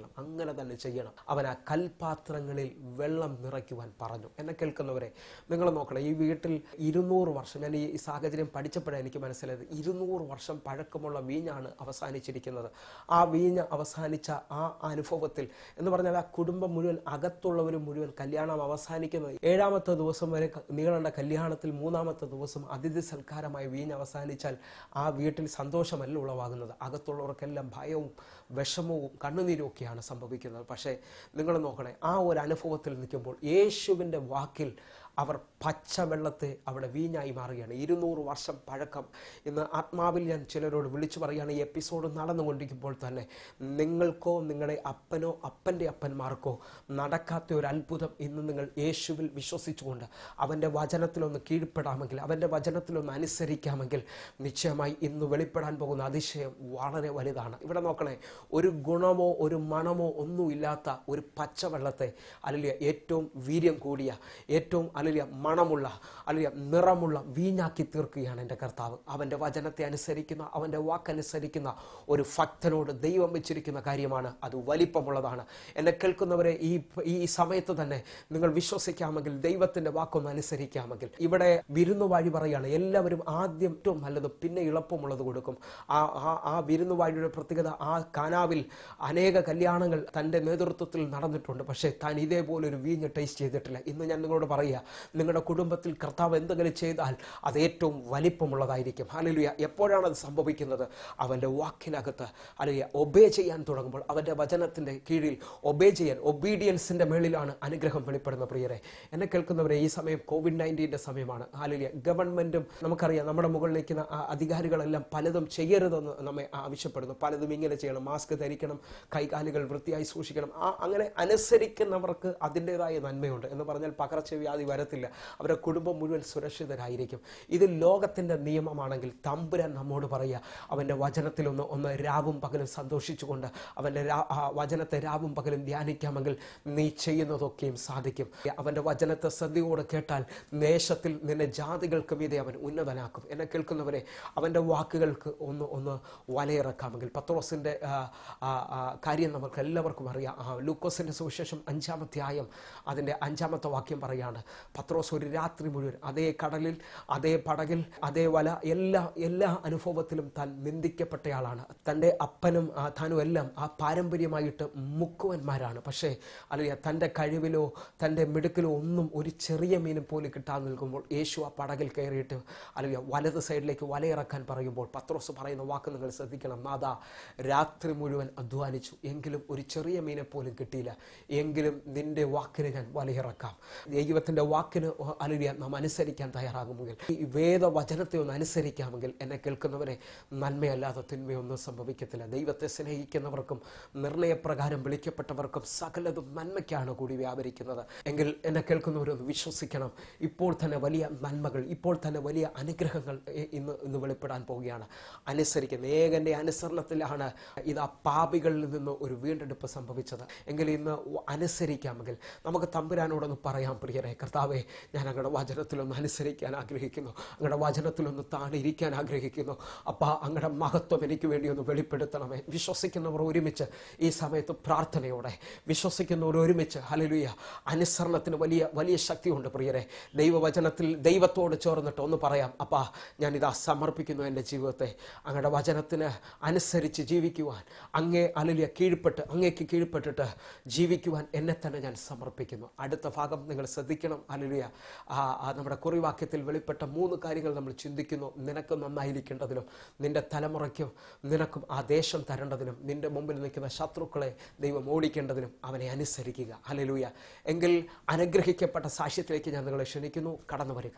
അങ്ങനെ തന്നെ ചെയ്യണം അവൻ ആ കൽപാത്രങ്ങളിൽ വെള്ളം നിറയ്ക്കുവാൻ പറഞ്ഞു എന്നെ കേൾക്കുന്നവരെ നിങ്ങൾ നോക്കണം ഈ വീട്ടിൽ ഇരുന്നൂറ് വർഷം ഞാൻ ഈ സാഹചര്യം പഠിച്ചപ്പോഴാണ് എനിക്ക് മനസ്സിലായത് ഇരുന്നൂറ് വർഷം പഴക്കമുള്ള വീഞ്ഞാണ് അവസാനിച്ചിരിക്കുന്നത് ആ വീഞ്ഞ് അവസാനിച്ച ആ അനുഭവത്തിൽ എന്ന് പറഞ്ഞാൽ ആ കുടുംബം മുഴുവൻ അകത്തുള്ളവർ മുഴുവൻ കല്യാണം അവസാനിക്കുന്നത് ഏഴാമത്തെ ദിവസം വരെ ക- നീളേണ്ട കല്യാണത്തിൽ മൂന്നാമത്തെ ദിവസം അതിഥി സൽക്കാരമായി വീഞ്ഞ് അവസാനിച്ചാൽ ആ വീട്ടിൽ സന്തോഷമല്ല ഉളവാകുന്നത് അകത്തുള്ളവർക്കെല്ലാം ഭയവും വിഷമവും കണ്ണുനീരും ഒക്കെയാണ് സംഭവിക്കുന്നത് പക്ഷേ നിങ്ങൾ നോക്കണേ ആ ഒരു അനുഭവത്തിൽ നിൽക്കുമ്പോൾ യേശുവിൻ്റെ വാക്കിൽ അവർ പച്ചവെള്ളത്തെ അവിടെ വീഞ്ഞായി മാറുകയാണ് ഇരുന്നൂറ് വർഷം പഴക്കം ഇന്ന് ആത്മാവിൽ ഞാൻ ചിലരോട് വിളിച്ചു പറയുകയാണ് ഈ എപ്പിസോഡ് നടന്നുകൊണ്ടിരിക്കുമ്പോൾ തന്നെ നിങ്ങൾക്കോ നിങ്ങളുടെ അപ്പനോ അപ്പൻ്റെ അപ്പന്മാർക്കോ നടക്കാത്ത ഒരു അത്ഭുതം ഇന്ന് നിങ്ങൾ യേശുവിൽ വിശ്വസിച്ചുകൊണ്ട് അവൻ്റെ വചനത്തിലൊന്ന് കീഴ്പ്പെടാമെങ്കിൽ അവൻ്റെ വചനത്തിലൊന്ന് അനുസരിക്കാമെങ്കിൽ നിശ്ചയമായി ഇന്ന് വെളിപ്പെടാൻ പോകുന്ന അതിശയം വളരെ വലുതാണ് ഇവിടെ നോക്കണേ ഒരു ഗുണമോ ഒരു മണമോ ഒന്നുമില്ലാത്ത ഒരു പച്ചവെള്ളത്തെ അല്ലെങ്കിൽ ഏറ്റവും വീര്യം കൂടിയ ഏറ്റവും അല്ലെങ്കിൽ മണമുള്ള അല്ലെങ്കിൽ നിറമുള്ള വീഞ്ഞാക്കി തീർക്കുകയാണ് എൻ്റെ കർത്താവ് അവൻ്റെ വചനത്തെ അനുസരിക്കുന്ന അവൻ്റെ വാക്കനുസരിക്കുന്ന ഒരു ഭക്തനോട് ദൈവം വെച്ചിരിക്കുന്ന കാര്യമാണ് അത് വലിപ്പമുള്ളതാണ് എന്നെ കേൾക്കുന്നവരെ ഈ ഈ സമയത്ത് തന്നെ നിങ്ങൾ വിശ്വസിക്കാമെങ്കിൽ ദൈവത്തിൻ്റെ വാക്കൊന്ന് അനുസരിക്കാമെങ്കിൽ ഇവിടെ വിരുന്നു വഴി പറയുകയാണ് എല്ലാവരും ആദ്യം ഏറ്റവും നല്ലത് പിന്നെ എളുപ്പമുള്ളത് കൊടുക്കും ആ ആ ആ വിരുന്നു വഴിയുടെ പ്രത്യേകത ആ കാനാവിൽ അനേക കല്യാണങ്ങൾ തൻ്റെ നേതൃത്വത്തിൽ നടന്നിട്ടുണ്ട് പക്ഷേ താൻ ഇതേപോലെ ഒരു വീഞ്ഞ് ടേസ്റ്റ് ചെയ്തിട്ടില്ല ഇന്ന് ഞാൻ നിങ്ങളോട് പറയുക നിങ്ങളുടെ കുടുംബത്തിൽ കർത്താവ് എന്തെങ്കിലും ചെയ്താൽ അത് ഏറ്റവും വലിപ്പമുള്ളതായിരിക്കും ഹല്ലേലൂയ എപ്പോഴാണ് അത് സംഭവിക്കുന്നത് അവൻ്റെ വാക്കിനകത്ത് അല്ലെങ്കിൽ ഒബേ ചെയ്യാൻ തുടങ്ങുമ്പോൾ അവൻ്റെ വചനത്തിൻ്റെ കീഴിൽ ഒബേ ചെയ്യാൻ ഒബീഡിയൻസിൻ്റെ മേളിലാണ് അനുഗ്രഹം വെളിപ്പെടുന്ന പ്രിയരെ എന്നെ കേൾക്കുന്നവരെ ഈ സമയം കോവിഡ് നയൻറ്റീൻ്റെ സമയമാണ് ഹാലിയ ഗവൺമെൻറ്റും നമുക്കറിയാം നമ്മുടെ മുകളിലേക്ക് ന- ആ അധികാരികളെല്ലാം പലതും ചെയ്യരുതെന്ന് നമ്മെ ആവശ്യപ്പെടുന്നു പലതും ഇങ്ങനെ ചെയ്യണം മാസ്ക് ധരിക്കണം കൈകാലുകൾ വൃത്തിയായി സൂക്ഷിക്കണം ആ അങ്ങനെ അനുസരിക്കുന്നവർക്ക് അതിൻ്റെതായ നന്മയുണ്ട് എന്ന് പറഞ്ഞാൽ പകർച്ചവ്യാധി വരത്തില്ല അവരുടെ കുടുംബം മുഴുവൻ സുരക്ഷിതരായിരിക്കും ഇത് ലോകത്തിൻ്റെ നിയമമാണെങ്കിൽ തമ്പുരാൻ നമ്മോട് പറയുക അവൻ്റെ വചനത്തിലൊന്ന് ഒന്ന് രാവും പകലും സന്തോഷിച്ചുകൊണ്ട് അവൻ്റെ രാ ആ വചനത്തെ രാവും പകലും ധ്യാനിക്കാമെങ്കിൽ നീ ചെയ്യുന്നതൊക്കെയും സാധിക്കും അവൻ്റെ വചനത്തെ ശ്രദ്ധയോടെ കേട്ടാൽ ദേശത്തിൽ നിന്നെ ജാതികൾക്ക് മീതെ അവൻ ഉന്നതനാക്കും എന്നെ കേൾക്കുന്നവരെ അവൻ്റെ വാക്കുകൾക്ക് ഒന്ന് ഒന്ന് വലയിറക്കാമെങ്കിൽ പത്രോസിൻ്റെ ആ, ആ, ആ, കാര്യം നമുക്ക് എല്ലാവർക്കും അറിയാം ആ, ലൂക്കോസിൻ്റെ സുവിശേഷം അഞ്ചാമത്തെ ആയം അതിൻ്റെ അഞ്ചാമത്തെ വാക്യം പറയാണ് പത്രോസ് ഒരു രാത്രി മുഴുവൻ അതേ കടലിൽ അതേ പടകിൽ അതേ വല എല്ലാ എല്ലാ അനുഭവത്തിലും താൻ നിന്ദിക്കപ്പെട്ടയാളാണ് തൻ്റെ അപ്പനും ആ, താനും എല്ലാം ആ പാരമ്പര്യമായിട്ട് മുക്കുവന്മാരാണ് പക്ഷേ അല്ലെങ്കിൽ തൻ്റെ കഴിവിലോ തൻ്റെ മിടുക്കിലോ ഒന്നും ഒരു ചെറിയ മീനും പോലും കിട്ടാതെ നിൽക്കുമ്പോൾ യേശു ആ പടകിൽ കയറിയിട്ട് അല്ലെങ്കിൽ വലത് സൈഡിലേക്ക് വലയിറക്കാൻ പറയുമ്പോൾ പത്രോസ് പറയുന്ന വാക്ക് നിങ്ങൾ ശ്രദ്ധിക്കണം നാദാ രാത്രി മുഴുവൻ അധ്വാനിച്ചു എങ്കിലും ഒരു ചെറിയ മീനെ പോലും കിട്ടിയില്ല എങ്കിലും നിന്റെ വാക്കിന് ഞാൻ വലയിറക്കാം ദൈവത്തിൻ്റെ വാക്കിന് അലുരിയ നാം അനുസരിക്കാൻ തയ്യാറാകുമെങ്കിൽ ഈ വേദവചനത്തെ ഒന്ന് അനുസരിക്കാമെങ്കിൽ എന്നെ കേൾക്കുന്നവരെ നന്മയല്ലാതെ തിന്മയൊന്നും സംഭവിക്കത്തില്ല ദൈവത്തെ സ്നേഹിക്കുന്നവർക്കും നിർണയപ്രകാരം വിളിക്കപ്പെട്ടവർക്കും സകലതും നന്മയ്ക്കാണ് കൂടി വ്യാപരിക്കുന്നത് എങ്കിൽ എന്നെ കേൾക്കുന്നവരൊന്ന് വിശ്വസിക്കണം ഇപ്പോൾ തന്നെ വലിയ നന്മകൾ ഇപ്പോൾ തന്നെ വലിയ അനുഗ്രഹങ്ങൾ ഇ- ഇന്ന് ഇന്ന് വെളിപ്പെടാൻ പോവുകയാണ് അനുസരിക്കുന്ന ഏകന്റെ അനുസരണത്തിലാണ് ഇത് ആ പാപികളിൽ നിന്ന് ഒരു വീണ്ടെടുപ്പ് സംഭവിച്ചത് എങ്കിൽ ഇന്ന് വ- അനുസരിക്കാമെങ്കിൽ നമുക്ക് തമ്പുരാനോടൊന്ന് പറയാം പ്രിയരെ കർത്താവെ ഞാൻ അങ്ങയുടെ വചനത്തിലൊന്ന് അനുസരിക്കാൻ ആഗ്രഹിക്കുന്നു അങ്ങയുടെ വചനത്തിലൊന്ന് താണിരിക്കാൻ ആഗ്രഹിക്കുന്നു അപ്പ അങ്ങയുടെ മഹത്വം എനിക്ക് വേണ്ടി ഒന്ന് വെളിപ്പെടുത്തണമേ വിശ്വസിക്കുന്നവർ ഒരുമിച്ച് ഈ സമയത്ത് പ്രാർത്ഥനയോടെ വിശ്വസിക്കുന്നവർ ഒരുമിച്ച് ഹലലുയ അനുസരണത്തിന് വലിയ വലിയ ശക്തിയുണ്ട് പ്രിയരെ ദൈവവചനത്തിൽ ദൈവത്തോട് ചേർന്നിട്ട് ഒന്ന് പറയാം അപ്പാ ഞാനിതാ സമർപ്പിക്കുന്നു എൻ്റെ ജീവിതത്തെ അങ്ങയുടെ വചനത്തിന് അനുസരിച്ച് ജീവിക്കുവാൻ അങ്ങേ അലലിയ കീഴ്പ്പെട്ട് അങ്ങേക്ക് കീഴ്പ്പെട്ടിട്ട് ജീവിക്കുവാൻ എന്നെ തന്നെ ഞാൻ സമർപ്പിക്കുന്നു അടുത്ത ഭാഗം നിങ്ങൾ ശ്രദ്ധിക്കണം അലലിയ ആ ആ നമ്മുടെ കുറിവാക്യത്തിൽ വെളിപ്പെട്ട മൂന്ന് കാര്യങ്ങൾ നമ്മൾ ചിന്തിക്കുന്നു നിനക്ക് നന്നായിരിക്കേണ്ടതിനും നിന്റെ തലമുറയ്ക്കും നിനക്കും ആ ദേശം തരേണ്ടതിനും നിന്റെ മുമ്പിൽ നിൽക്കുന്ന ശത്രുക്കളെ ദൈവം ഓടിക്കേണ്ടതിനും അവനെ അനുസരിക്കുക ഹല്ലേലൂയ എങ്കിൽ അനുഗ്രഹിക്കപ്പെട്ട സാക്ഷ്യത്തിലേക്ക് ഞാൻ നിങ്ങളെ ക്ഷണിക്കുന്നു കടന്നു വരിക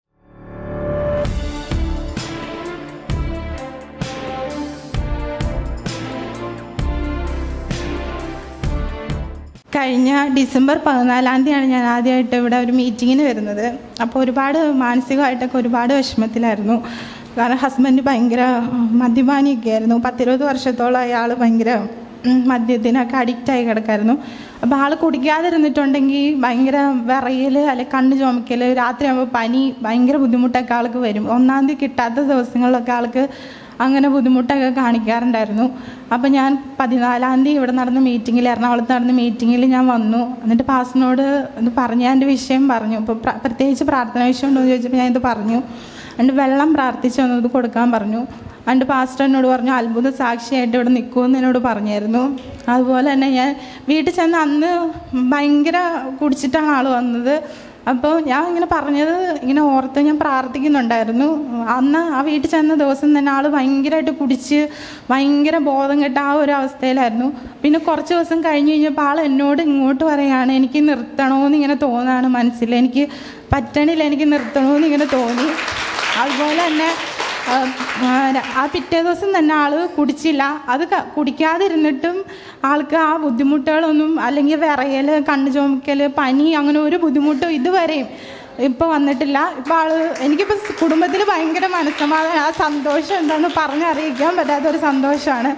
കഴിഞ്ഞ ഡിസംബർ പതിനാലാം തീയതിയാണ് ഞാൻ ആദ്യമായിട്ട് ഇവിടെ ഒരു മീറ്റിങ്ങിന് വരുന്നത് അപ്പോൾ ഒരുപാട് മാനസികമായിട്ടൊക്കെ ഒരുപാട് വിഷമത്തിലായിരുന്നു കാരണം ഹസ്ബൻഡ് ഭയങ്കര മദ്യപാനിയൊക്കെ ആയിരുന്നു പത്തിരുപത് വർഷത്തോളം അയാൾ ഭയങ്കര ഉം, മദ്യത്തിനൊക്കെ അഡിക്റ്റായി കിടക്കായിരുന്നു അപ്പോൾ ആൾ കുടിക്കാതിരുന്നിട്ടുണ്ടെങ്കിൽ ഭയങ്കര വിറയൽ അല്ലെ കണ്ണ് ചുമക്കൽ രാത്രിയാകുമ്പോൾ പനി ഭയങ്കര ബുദ്ധിമുട്ടൊക്കെ ആൾക്ക് വരും ഒന്നാം തീയതി കിട്ടാത്ത ദിവസങ്ങളിലൊക്കെ ആൾക്ക് അങ്ങനെ ബുദ്ധിമുട്ടൊക്കെ കാണിക്കാറുണ്ടായിരുന്നു അപ്പോൾ ഞാൻ പതിനാലാം തീയതി ഇവിടെ നടന്ന മീറ്റിങ്ങിൽ എറണാകുളത്ത് നടന്ന മീറ്റിങ്ങിൽ ഞാൻ വന്നു എന്നിട്ട് പാസ്റ്ററിനോട് ഇത് പറഞ്ഞു ഞാൻ എൻ്റെ വിഷയം പറഞ്ഞു അപ്പോൾ പ്ര- പ്രത്യേകിച്ച് പ്രാർത്ഥന വിഷയം ഉണ്ടോ എന്ന് ചോദിച്ചപ്പോൾ ഞാൻ ഇത് പറഞ്ഞു എന്നിട്ട് വെള്ളം പ്രാർത്ഥിച്ചു വന്നു ഇത് കൊടുക്കാൻ പറഞ്ഞു എന്നിട്ട് പാസ്റ്റർ എന്നോട് പറഞ്ഞു അത്ഭുത സാക്ഷിയായിട്ട് ഇവിടെ നിൽക്കുമെന്ന് എന്നോട് പറഞ്ഞായിരുന്നു അതുപോലെ തന്നെ ഞാൻ വീട്ടിൽ ചെന്ന് അന്ന് ഭയങ്കര കുടിച്ചിട്ടാണ് ആൾ വന്നത് അപ്പോൾ ഞാൻ ഇങ്ങനെ പറഞ്ഞത് ഇങ്ങനെ ഓർത്ത് ഞാൻ പ്രാർത്ഥിക്കുന്നുണ്ടായിരുന്നു അന്ന് ആ വീട്ടിൽ ചെന്ന ദിവസം തന്നെ ആൾ ഭയങ്കരമായിട്ട് കുടിച്ച് ഭയങ്കര ബോധം കെട്ട ആ ഒരു അവസ്ഥയിലായിരുന്നു പിന്നെ കുറച്ച് ദിവസം കഴിഞ്ഞ് കഴിഞ്ഞപ്പോൾ ആൾ എന്നോട് ഇങ്ങോട്ട് പറയുകയാണ് എനിക്ക് നിർത്തണമെന്ന് ഇങ്ങനെ തോന്നാണ് മനസ്സിൽ എനിക്ക് പറ്റണില്ല എനിക്ക് നിർത്തണമെന്ന് ഇങ്ങനെ തോന്നി അതുപോലെ തന്നെ ആ, ആ, ആ പിറ്റേ ദിവസം തന്നെ ആള് കുടിച്ചില്ല അത് ക- കുടിക്കാതിരുന്നിട്ടും ആൾക്ക് ആ ബുദ്ധിമുട്ടുകളൊന്നും അല്ലെങ്കിൽ വിറയൽ കണ്ണ് ചുമക്കൽ പനി അങ്ങനെ ഒരു ബുദ്ധിമുട്ടും ഇതുവരെയും ഇപ്പോൾ വന്നിട്ടില്ല ഇപ്പോൾ ആള് എനിക്കിപ്പോൾ കുടുംബത്തിൽ ഭയങ്കര മനസ്സമാധാനം ആ സന്തോഷം എന്താണെന്ന് പറഞ്ഞറിയിക്കാൻ പറ്റാത്ത ഒരു സന്തോഷമാണ്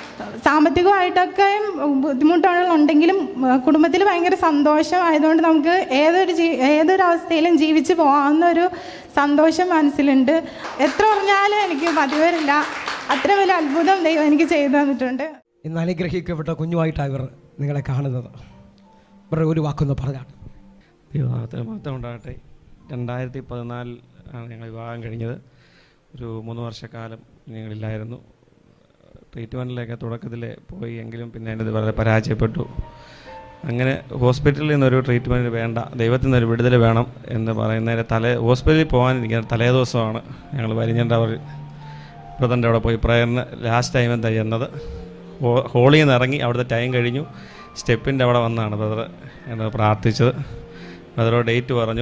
സാമ്പത്തികമായിട്ടൊക്കെ ബുദ്ധിമുട്ടുകളുണ്ടെങ്കിലും കുടുംബത്തിൽ ഭയങ്കര സന്തോഷമായതുകൊണ്ട് നമുക്ക് ഏതൊരു ജീ ഏതൊരു അവസ്ഥയിലും ജീവിച്ച് പോകാവുന്ന ഒരു സന്തോഷം മനസ്സിലുണ്ട് എത്ര പറഞ്ഞാലും എനിക്ക് മതി വരില്ല അത്ര വലിയ അത്ഭുതം ദൈവം എനിക്ക് ചെയ്തു തന്നിട്ടുണ്ട് ഇന്ന് അനുഗ്രഹിക്കപ്പെട്ട കുഞ്ഞുമായിട്ടാണ് ഇവർ നിങ്ങളെ കാണുന്നത് ഇവരുടെ ഒരു വാക്കൊന്ന് പറഞ്ഞാണ് വിവാഹത്തിന് മഹത്വം ഉണ്ടാകട്ടെ രണ്ടായിരത്തി പതിനാലിൽ ആണ് ഞങ്ങൾ വിവാഹം കഴിഞ്ഞത് ഒരു മൂന്ന് വർഷക്കാലം ഞങ്ങളില്ലായിരുന്നു ട്രീറ്റ്മെൻറ്റിലൊക്കെ തുടക്കത്തിൽ പോയി എങ്കിലും പിന്നെ അതിൻ്റെ വളരെ പരാജയപ്പെട്ടു അങ്ങനെ ഹോസ്പിറ്റലിൽ നിന്നൊരു ട്രീറ്റ്മെൻറ്റ് വേണ്ട ദൈവത്തിൽ നിന്നൊരു വിടുതൽ വേണം എന്ന് പറയുന്നതിന് തലേ ഹോസ്പിറ്റലിൽ പോകാനിരിക്കുന്ന തലേ ദിവസമാണ് ഞങ്ങൾ വരിഞ്ഞേണ്ട അവർ ബ്രദറിൻ്റെ അവിടെ പോയി പ്രയറിന് ലാസ്റ്റ് ടൈം എന്താ ചെന്നത് ഹോ- ഹോളിയിൽ നിന്ന് ഇറങ്ങി അവിടുത്തെ ടൈം കഴിഞ്ഞു സ്റ്റെപ്പിൻ്റെ അവിടെ വന്നാണ് ബ്രദർ ഞങ്ങൾ പ്രാർത്ഥിച്ചത് ബ്രദറോ ഡേറ്റ് പറഞ്ഞു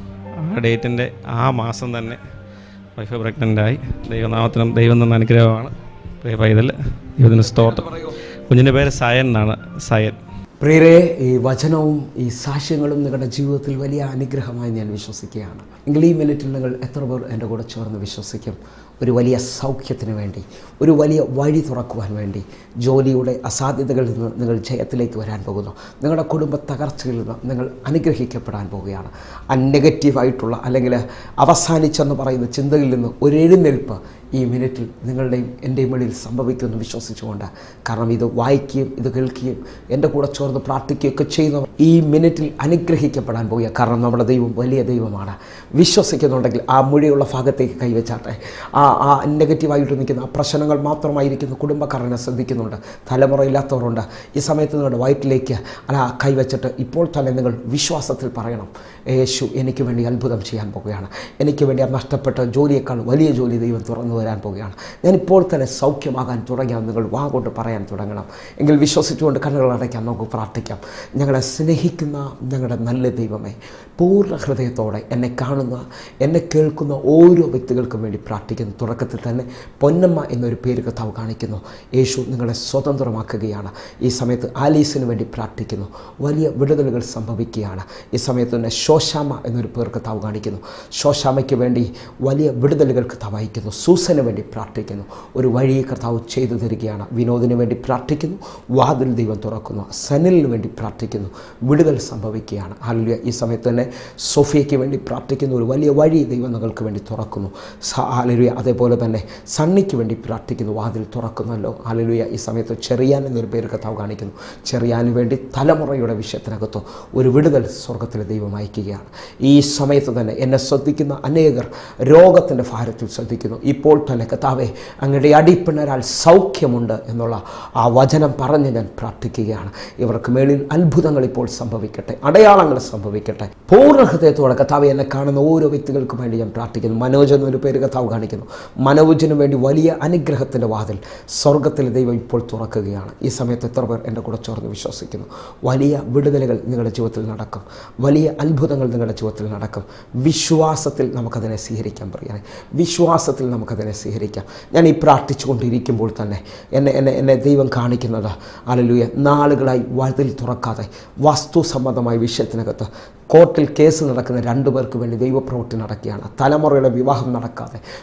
ആ ഡേറ്റിൻ്റെ ആ മാസം തന്നെ വൈഫ് പ്രഗ്നൻ്റായി ദൈവനാമത്തിനും ദൈവം തന്ന അനുഗ്രഹമാണ് പ്രിയ പൈതൽ ദൈവത്തിന് സ്തോത്രം കുഞ്ഞിൻ്റെ പേര് സയൻ എന്നാണ് സയൻ പ്രിയരെ ഈ വചനവും ഈ സാക്ഷ്യങ്ങളും നിങ്ങളുടെ ജീവിതത്തിൽ വലിയ അനുഗ്രഹമായി ഞാൻ വിശ്വസിക്കുകയാണ് എങ്കിൽ ഈ മിനിറ്റിൽ നിങ്ങൾ എത്ര പേർ എൻ്റെ കൂടെ ചേർന്ന് വിശ്വസിക്കും ഒരു വലിയ സൗഖ്യത്തിന് വേണ്ടി ഒരു വലിയ വഴി തുറക്കുവാൻ വേണ്ടി ജോലിയുടെ അസാധ്യതകളിൽ നിന്ന് നിങ്ങൾ ജയത്തിലേക്ക് വരാൻ പോകുന്നു നിങ്ങളുടെ കുടുംബ തകർച്ചയിൽ നിന്ന് നിങ്ങൾ അനുഗ്രഹിക്കപ്പെടാൻ പോവുകയാണ് ആ നെഗറ്റീവായിട്ടുള്ള അല്ലെങ്കിൽ അവസാനിച്ചെന്ന് പറയുന്ന ചിന്തയിൽ നിന്ന് ഒരു എഴുന്നേൽപ്പ് ഈ മിനിറ്റിൽ നിങ്ങളുടെയും എൻ്റെയും വെളിയിൽ സംഭവിക്കുമെന്ന് വിശ്വസിച്ചുകൊണ്ട് കാരണം ഇത് വായിക്കുകയും ഇത് കേൾക്കുകയും എൻ്റെ കൂടെ ചേർന്ന് പ്രാർത്ഥിക്കുകയൊക്കെ ചെയ്യുന്നവർ ഈ മിനിറ്റിൽ അനുഗ്രഹിക്കപ്പെടാൻ പോവുക കാരണം നമ്മുടെ ദൈവം വലിയ ദൈവമാണ് വിശ്വസിക്കുന്നുണ്ടെങ്കിൽ ആ മൊഴിയുള്ള ഭാഗത്തേക്ക് കൈവച്ചാട്ടെ ആ ആ നെഗറ്റീവായിട്ട് നിൽക്കുന്ന ആ പ്രശ്നങ്ങൾ മാത്രമായിരിക്കുന്ന കുടുംബക്കാരനെ ശ്രദ്ധിക്കുന്നുണ്ട് തലമുറയില്ലാത്തവരുണ്ട് ഈ സമയത്ത് നിങ്ങളുടെ വയറ്റിലേക്ക് അല്ല കൈവച്ചിട്ട് ഇപ്പോൾ തന്നെ നിങ്ങൾ വിശ്വാസത്തിൽ പറയണം യേശു എനിക്ക് വേണ്ടി അത്ഭുതം ചെയ്യാൻ പോകുകയാണ് എനിക്ക് വേണ്ടി ആ നഷ്ടപ്പെട്ട ജോലിയേക്കാൾ വലിയ ജോലി ദൈവം തുറന്നു വരാൻ പോവുകയാണ് ഞാൻ ഇപ്പോൾ തന്നെ സൗഖ്യമാകാൻ തുടങ്ങിയാൽ നിങ്ങൾ വാ കൊണ്ട് പറയാൻ തുടങ്ങണം എങ്കിൽ വിശ്വസിച്ചുകൊണ്ട് കണ്ണുകൾ അടയ്ക്കാൻ നമുക്ക് പ്രാർത്ഥിക്കാം ഞങ്ങളെ സ്നേഹിക്കുന്ന ഞങ്ങളുടെ നല്ല ദൈവമേ പൂർണ്ണ ഹൃദയത്തോടെ എന്നെ കാണുന്ന എന്നെ കേൾക്കുന്ന ഓരോ വ്യക്തികൾക്കും വേണ്ടി പ്രാർത്ഥിക്കുന്നു തുടക്കത്തിൽ തന്നെ പൊന്നമ്മ എന്നൊരു പേര് കർത്താവ് കാണിക്കുന്നു യേശു നിങ്ങളെ സ്വതന്ത്രമാക്കുകയാണ് ഈ സമയത്ത് ആലീസിന് വേണ്ടി പ്രാർത്ഥിക്കുന്നു വലിയ വിടുതലുകൾ സംഭവിക്കുകയാണ് ഈ സമയത്ത് തന്നെ ശോശാമ എന്നൊരു പേർ കർത്താവ് കാണിക്കുന്നു ശോശാമയ്ക്ക് വേണ്ടി വലിയ വിടുതലുകൾ കർത്താവ് അയക്കുന്നു സൂസന് വേണ്ടി പ്രാർത്ഥിക്കുന്നു ഒരു വഴി കർത്താവ് ചെയ്തു തരികയാണ് വിനോദിന് വേണ്ടി പ്രാർത്ഥിക്കുന്നു വാതിൽ ദൈവം തുറക്കുന്നു സനിലിന് വേണ്ടി പ്രാർത്ഥിക്കുന്നു വിടുതൽ സംഭവിക്കുകയാണ് ഹാലുലിയ ഈ സമയത്ത് തന്നെ സോഫിയയ്ക്ക് വേണ്ടി പ്രാർത്ഥിക്കുന്ന ഒരു വലിയ വഴി ദൈവം നിങ്ങൾക്ക് വേണ്ടി തുറക്കുന്നു ഹാലലുയ അതേപോലെ തന്നെ സണ്ണിക്ക് വേണ്ടി പ്രാർത്ഥിക്കുന്നു വാതിൽ തുറക്കുന്നല്ലോ ഹാലലുയ ഈ സമയത്ത് ചെറിയാൻ എന്നൊരു പേര് കർത്താവ് കാണിക്കുന്നു ചെറിയാന് വേണ്ടി തലമുറയുടെ വിഷയത്തിനകത്തോ ഒരു വിടുതൽ സ്വർഗത്തിലെ ദൈവം അയക്കുകയാണ് ഈ സമയത്ത് തന്നെ എന്നെ ശ്രദ്ധിക്കുന്ന അനേകർ രോഗത്തിൻ്റെ ഭാരത്തിൽ ശ്രദ്ധിക്കുന്നു ഇപ്പോൾ തന്നെ കർത്താവെ അങ്ങയുടെ അടിപ്പിണരാൽ സൗഖ്യമുണ്ട് എന്നുള്ള ആ വചനം പറഞ്ഞ് ഞാൻ പ്രാർത്ഥിക്കുകയാണ് ഇവർക്ക് മേളിൽ അത്ഭുതങ്ങൾ ഇപ്പോൾ സംഭവിക്കട്ടെ അടയാളങ്ങൾ സംഭവിക്കട്ടെ പൂർണ്ണ ഹൃദയത്തോടെ കർത്താവ് എന്നെ കാണുന്ന ഓരോ വ്യക്തികൾക്കും വേണ്ടി ഞാൻ പ്രാർത്ഥിക്കുന്നു മനോജ് എന്നൊരു പേര് കർത്താവ് കാണിക്കുന്നു മനോജിന് വേണ്ടി വലിയ അനുഗ്രഹത്തിൻ്റെ വാതിൽ സ്വർഗത്തിലെ ദൈവം ഇപ്പോൾ തുറക്കുകയാണ് ഈ സമയത്ത് എത്ര പേർ എൻ്റെ കൂടെ ചേർന്ന് വിശ്വസിക്കുന്നു വലിയ വിടുതലുകൾ നിങ്ങളുടെ ജീവിതത്തിൽ നടക്കും വലിയ അത്ഭുതങ്ങൾ നിങ്ങളുടെ ജീവിതത്തിൽ നടക്കും വിശ്വാസത്തിൽ നമുക്കതിനെ സ്വീകരിക്കാൻ പറയാൻ വിശ്വാസത്തിൽ നമുക്കതിനെ സ്വീകരിക്കാം ഞാൻ ഈ പ്രാർത്ഥിച്ചുകൊണ്ടിരിക്കുമ്പോൾ തന്നെ എന്നെ എന്നെ എന്നെ ദൈവം കാണിക്കുന്നത് അലലുയ നാളുകളായി വാതിൽ തുറക്കാതെ വസ്തു സംബന്ധമായ വിഷയത്തിനകത്ത് കോർട്ടിൽ കേസ് നടക്കുന്ന രണ്ടു പേർക്ക് വേണ്ടി ദൈവപ്രവൃത്തി നടക്കുകയാണ് തലമുറയുടെ വിവാഹം നടക്കാതെ കുഞ്ഞുങ്ങൾ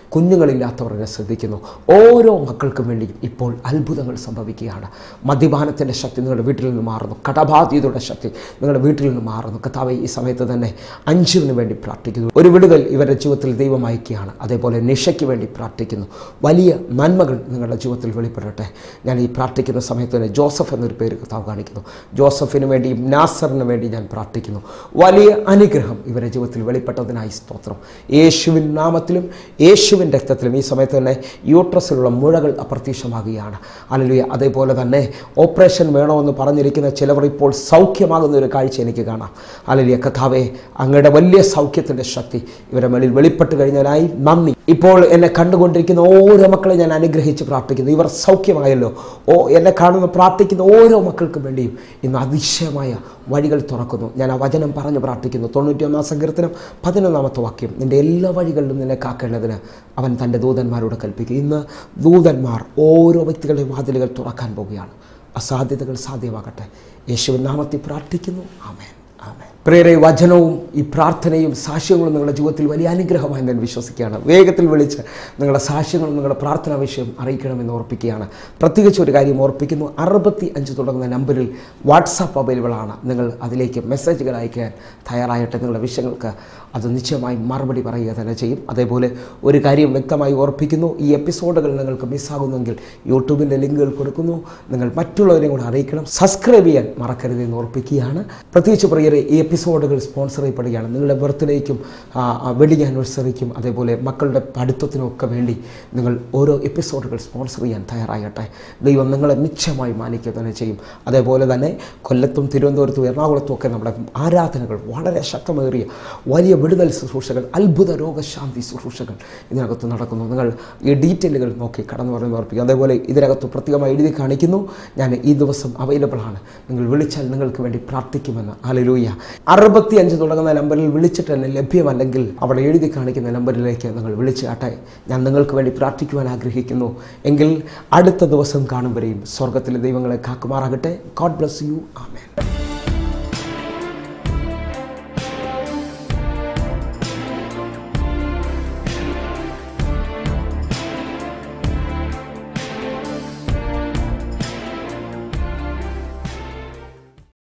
കുഞ്ഞുങ്ങളില്ലാത്തവർ എന്നെ ശ്രദ്ധിക്കുന്നു ഓരോ മക്കൾക്കും വേണ്ടിയും ഇപ്പോൾ അത്ഭുതങ്ങൾ സംഭവിക്കുകയാണ് മദ്യപാനത്തിൻ്റെ ശക്തി നിങ്ങളുടെ വീട്ടിൽ നിന്ന് മാറുന്നു കടബാധ്യതയുടെ ശക്തി നിങ്ങളുടെ വീട്ടിൽ നിന്ന് മാറുന്നു കഥാവെ ഈ സമയത്ത് തന്നെ അഞ്ചുവിന് വേണ്ടി പ്രാർത്ഥിക്കുന്നു ഒരു വിടുതൽ ഇവരുടെ ജീവിതത്തിൽ ദൈവം അയക്കുകയാണ് അതേപോലെ നിഷയ്ക്ക് വേണ്ടി പ്രാർത്ഥിക്കുന്നു വലിയ നന്മകൾ നിങ്ങളുടെ ജീവിതത്തിൽ വെളിപ്പെടട്ടെ ഞാൻ ഈ പ്രാർത്ഥിക്കുന്ന സമയത്ത് തന്നെ ജോസഫ് എന്നൊരു പേര് കർത്താവ് കാണിക്കുന്നു ജോസഫിന് വേണ്ടിയും നാസറിന് വേണ്ടി ഞാൻ പ്രാർത്ഥിക്കുന്നു വലിയ അനുഗ്രഹം ഇവരുടെ ജീവിതത്തിൽ വെളിപ്പെട്ടതിനായി സ്തോത്രം യേശുവിൻ നാമത്തിലും യേശുവിൻ രക്തത്തിലും ഈ സമയത്ത് തന്നെ യൂട്രസിലുള്ള മുഴകൾ അപ്രത്യക്ഷമാകുകയാണ് അല്ലല്ലോ അതേപോലെ തന്നെ ഓപ്പറേഷൻ വേണമെന്ന് പറഞ്ഞിരിക്കുന്ന ചിലവർ ഇപ്പോൾ സൗഖ്യമാകുന്ന ഒരു കാഴ്ച എനിക്ക് കാണാം അല്ലലിയ കഥാവെ അങ്ങയുടെ വലിയ സൗഖ്യത്തിൻ്റെ ശക്തി ഇവരുടെ മേളിൽ വെളിപ്പെട്ട് കഴിഞ്ഞതിനായി നന്ദി ഇപ്പോൾ എന്നെ കണ്ടുകൊണ്ടിരിക്കുന്ന ഓരോ മക്കളെ ഞാൻ അനുഗ്രഹിച്ച് പ്രാർത്ഥിക്കുന്നു ഇവർ സൗഖ്യമായല്ലോ ഓ എന്നെ കാണുന്ന പ്രാർത്ഥിക്കുന്ന ഓരോ മക്കൾക്കും വേണ്ടിയും ഇന്ന് അതിശയമായ വഴികൾ തുറക്കുന്നു ഞാൻ ആ വചനം പറഞ്ഞ് പ്രാർത്ഥിക്കുന്നു തൊണ്ണൂറ്റിയൊന്നാം സങ്കീർത്തനം പതിനൊന്നാമത്തെ വാക്യം നിൻ്റെ എല്ലാ വഴികളിലും നിന്നെ കാക്കേണ്ടതിന് അവൻ തൻ്റെ ദൂതന്മാരോട് കൽപ്പിക്കും ഇന്ന് ദൂതന്മാർ ഓരോ വ്യക്തികളുടെ വാതിലുകൾ തുറക്കാൻ പോവുകയാണ് അസാധ്യതകൾ സാധ്യമാകട്ടെ യേശുവിൻ നാമത്തിൽ പ്രാർത്ഥിക്കുന്നു ആമേൻ ആമേൻ പ്രിയരെ വചനവും ഈ പ്രാർത്ഥനയും സാക്ഷ്യങ്ങളും നിങ്ങളുടെ ജീവിതത്തിൽ വലിയ അനുഗ്രഹമായി ഞാൻ വിശ്വസിക്കുകയാണ് വേഗത്തിൽ വിളിച്ച് നിങ്ങളുടെ സാക്ഷ്യങ്ങളും നിങ്ങളുടെ പ്രാർത്ഥനാ വിഷയം അറിയിക്കണമെന്ന് ഓർപ്പിക്കുകയാണ് പ്രത്യേകിച്ച് ഒരു കാര്യം ഓർപ്പിക്കുന്നു അറുപത്തി അഞ്ച് തുടങ്ങുന്ന നമ്പറിൽ വാട്സാപ്പ് അവൈലബിൾ ആണ് നിങ്ങൾ അതിലേക്ക് മെസ്സേജുകൾ അയക്കാൻ തയ്യാറായിട്ട് നിങ്ങളുടെ വിഷയങ്ങൾക്ക് അത് നിശ്ചയമായി മറുപടി പറയുക തന്നെ ചെയ്യും അതേപോലെ ഒരു കാര്യം വ്യക്തമായി ഓർപ്പിക്കുന്നു ഈ എപ്പിസോഡുകൾ നിങ്ങൾക്ക് മിസ്സാകുന്നെങ്കിൽ യൂട്യൂബിൻ്റെ ലിങ്കുകൾ കൊടുക്കുന്നു നിങ്ങൾ മറ്റുള്ളവരെയും കൂടെ അറിയിക്കണം സബ്സ്ക്രൈബ് ചെയ്യാൻ മറക്കരുത് എന്ന് ഓർപ്പിക്കുകയാണ് പ്രത്യേകിച്ച് പ്രിയരെ ഈ എപ്പിസോഡുകൾ സ്പോൺസർ ചെയ്യപ്പെടുകയാണ് നിങ്ങളുടെ ബർത്ത്ഡേക്കും വെഡിങ് ആനിവേഴ്സറിക്കും അതേപോലെ മക്കളുടെ പഠിത്തത്തിനും ഒക്കെ വേണ്ടി നിങ്ങൾ ഓരോ എപ്പിസോഡുകൾ സ്പോൺസർ ചെയ്യാൻ തയ്യാറാകട്ടെ ദൈവം നിങ്ങളെ നിശ്ചയമായി മാനിക്കുക തന്നെ ചെയ്യും അതേപോലെ തന്നെ കൊല്ലത്തും തിരുവനന്തപുരത്തും എറണാകുളത്തും ഒക്കെ നമ്മുടെ ആരാധനകൾ വളരെ ശക്തമേറിയ വലിയ വിടുതൽ ശുശ്രൂഷകൾ അത്ഭുത രോഗശാന്തി ശുശ്രൂഷകൾ ഇതിനകത്ത് നടക്കുന്നു നിങ്ങൾ ഈ ഡീറ്റെയിലുകൾ നോക്കി കടന്നു പറയുന്ന ഓർപ്പിക്കുക അതേപോലെ ഇതിനകത്ത് പ്രത്യേകമായി എഴുതി കാണിക്കുന്നു ഞാൻ ഈ ദിവസം അവൈലബിൾ ആണ് നിങ്ങൾ വിളിച്ചാൽ നിങ്ങൾക്ക് വേണ്ടി പ്രാർത്ഥിക്കുമെന്ന് അലലൂയ അറുപത്തി അഞ്ച് തുടങ്ങുന്ന നമ്പറിൽ വിളിച്ചിട്ട് തന്നെ ലഭ്യമല്ലെങ്കിൽ അവിടെ എഴുതി കാണിക്കുന്ന നമ്പറിലേക്ക് നിങ്ങൾ വിളിച്ച് ആട്ടെ ഞാൻ നിങ്ങൾക്ക് വേണ്ടി പ്രാർത്ഥിക്കുവാൻ ആഗ്രഹിക്കുന്നു എങ്കിൽ അടുത്ത ദിവസം കാണും വരെയും സ്വർഗത്തിലെ ദൈവങ്ങളെ കാക്കുമാറാകട്ടെ ഗോഡ് ബ്ലസ് യു ആമേൻ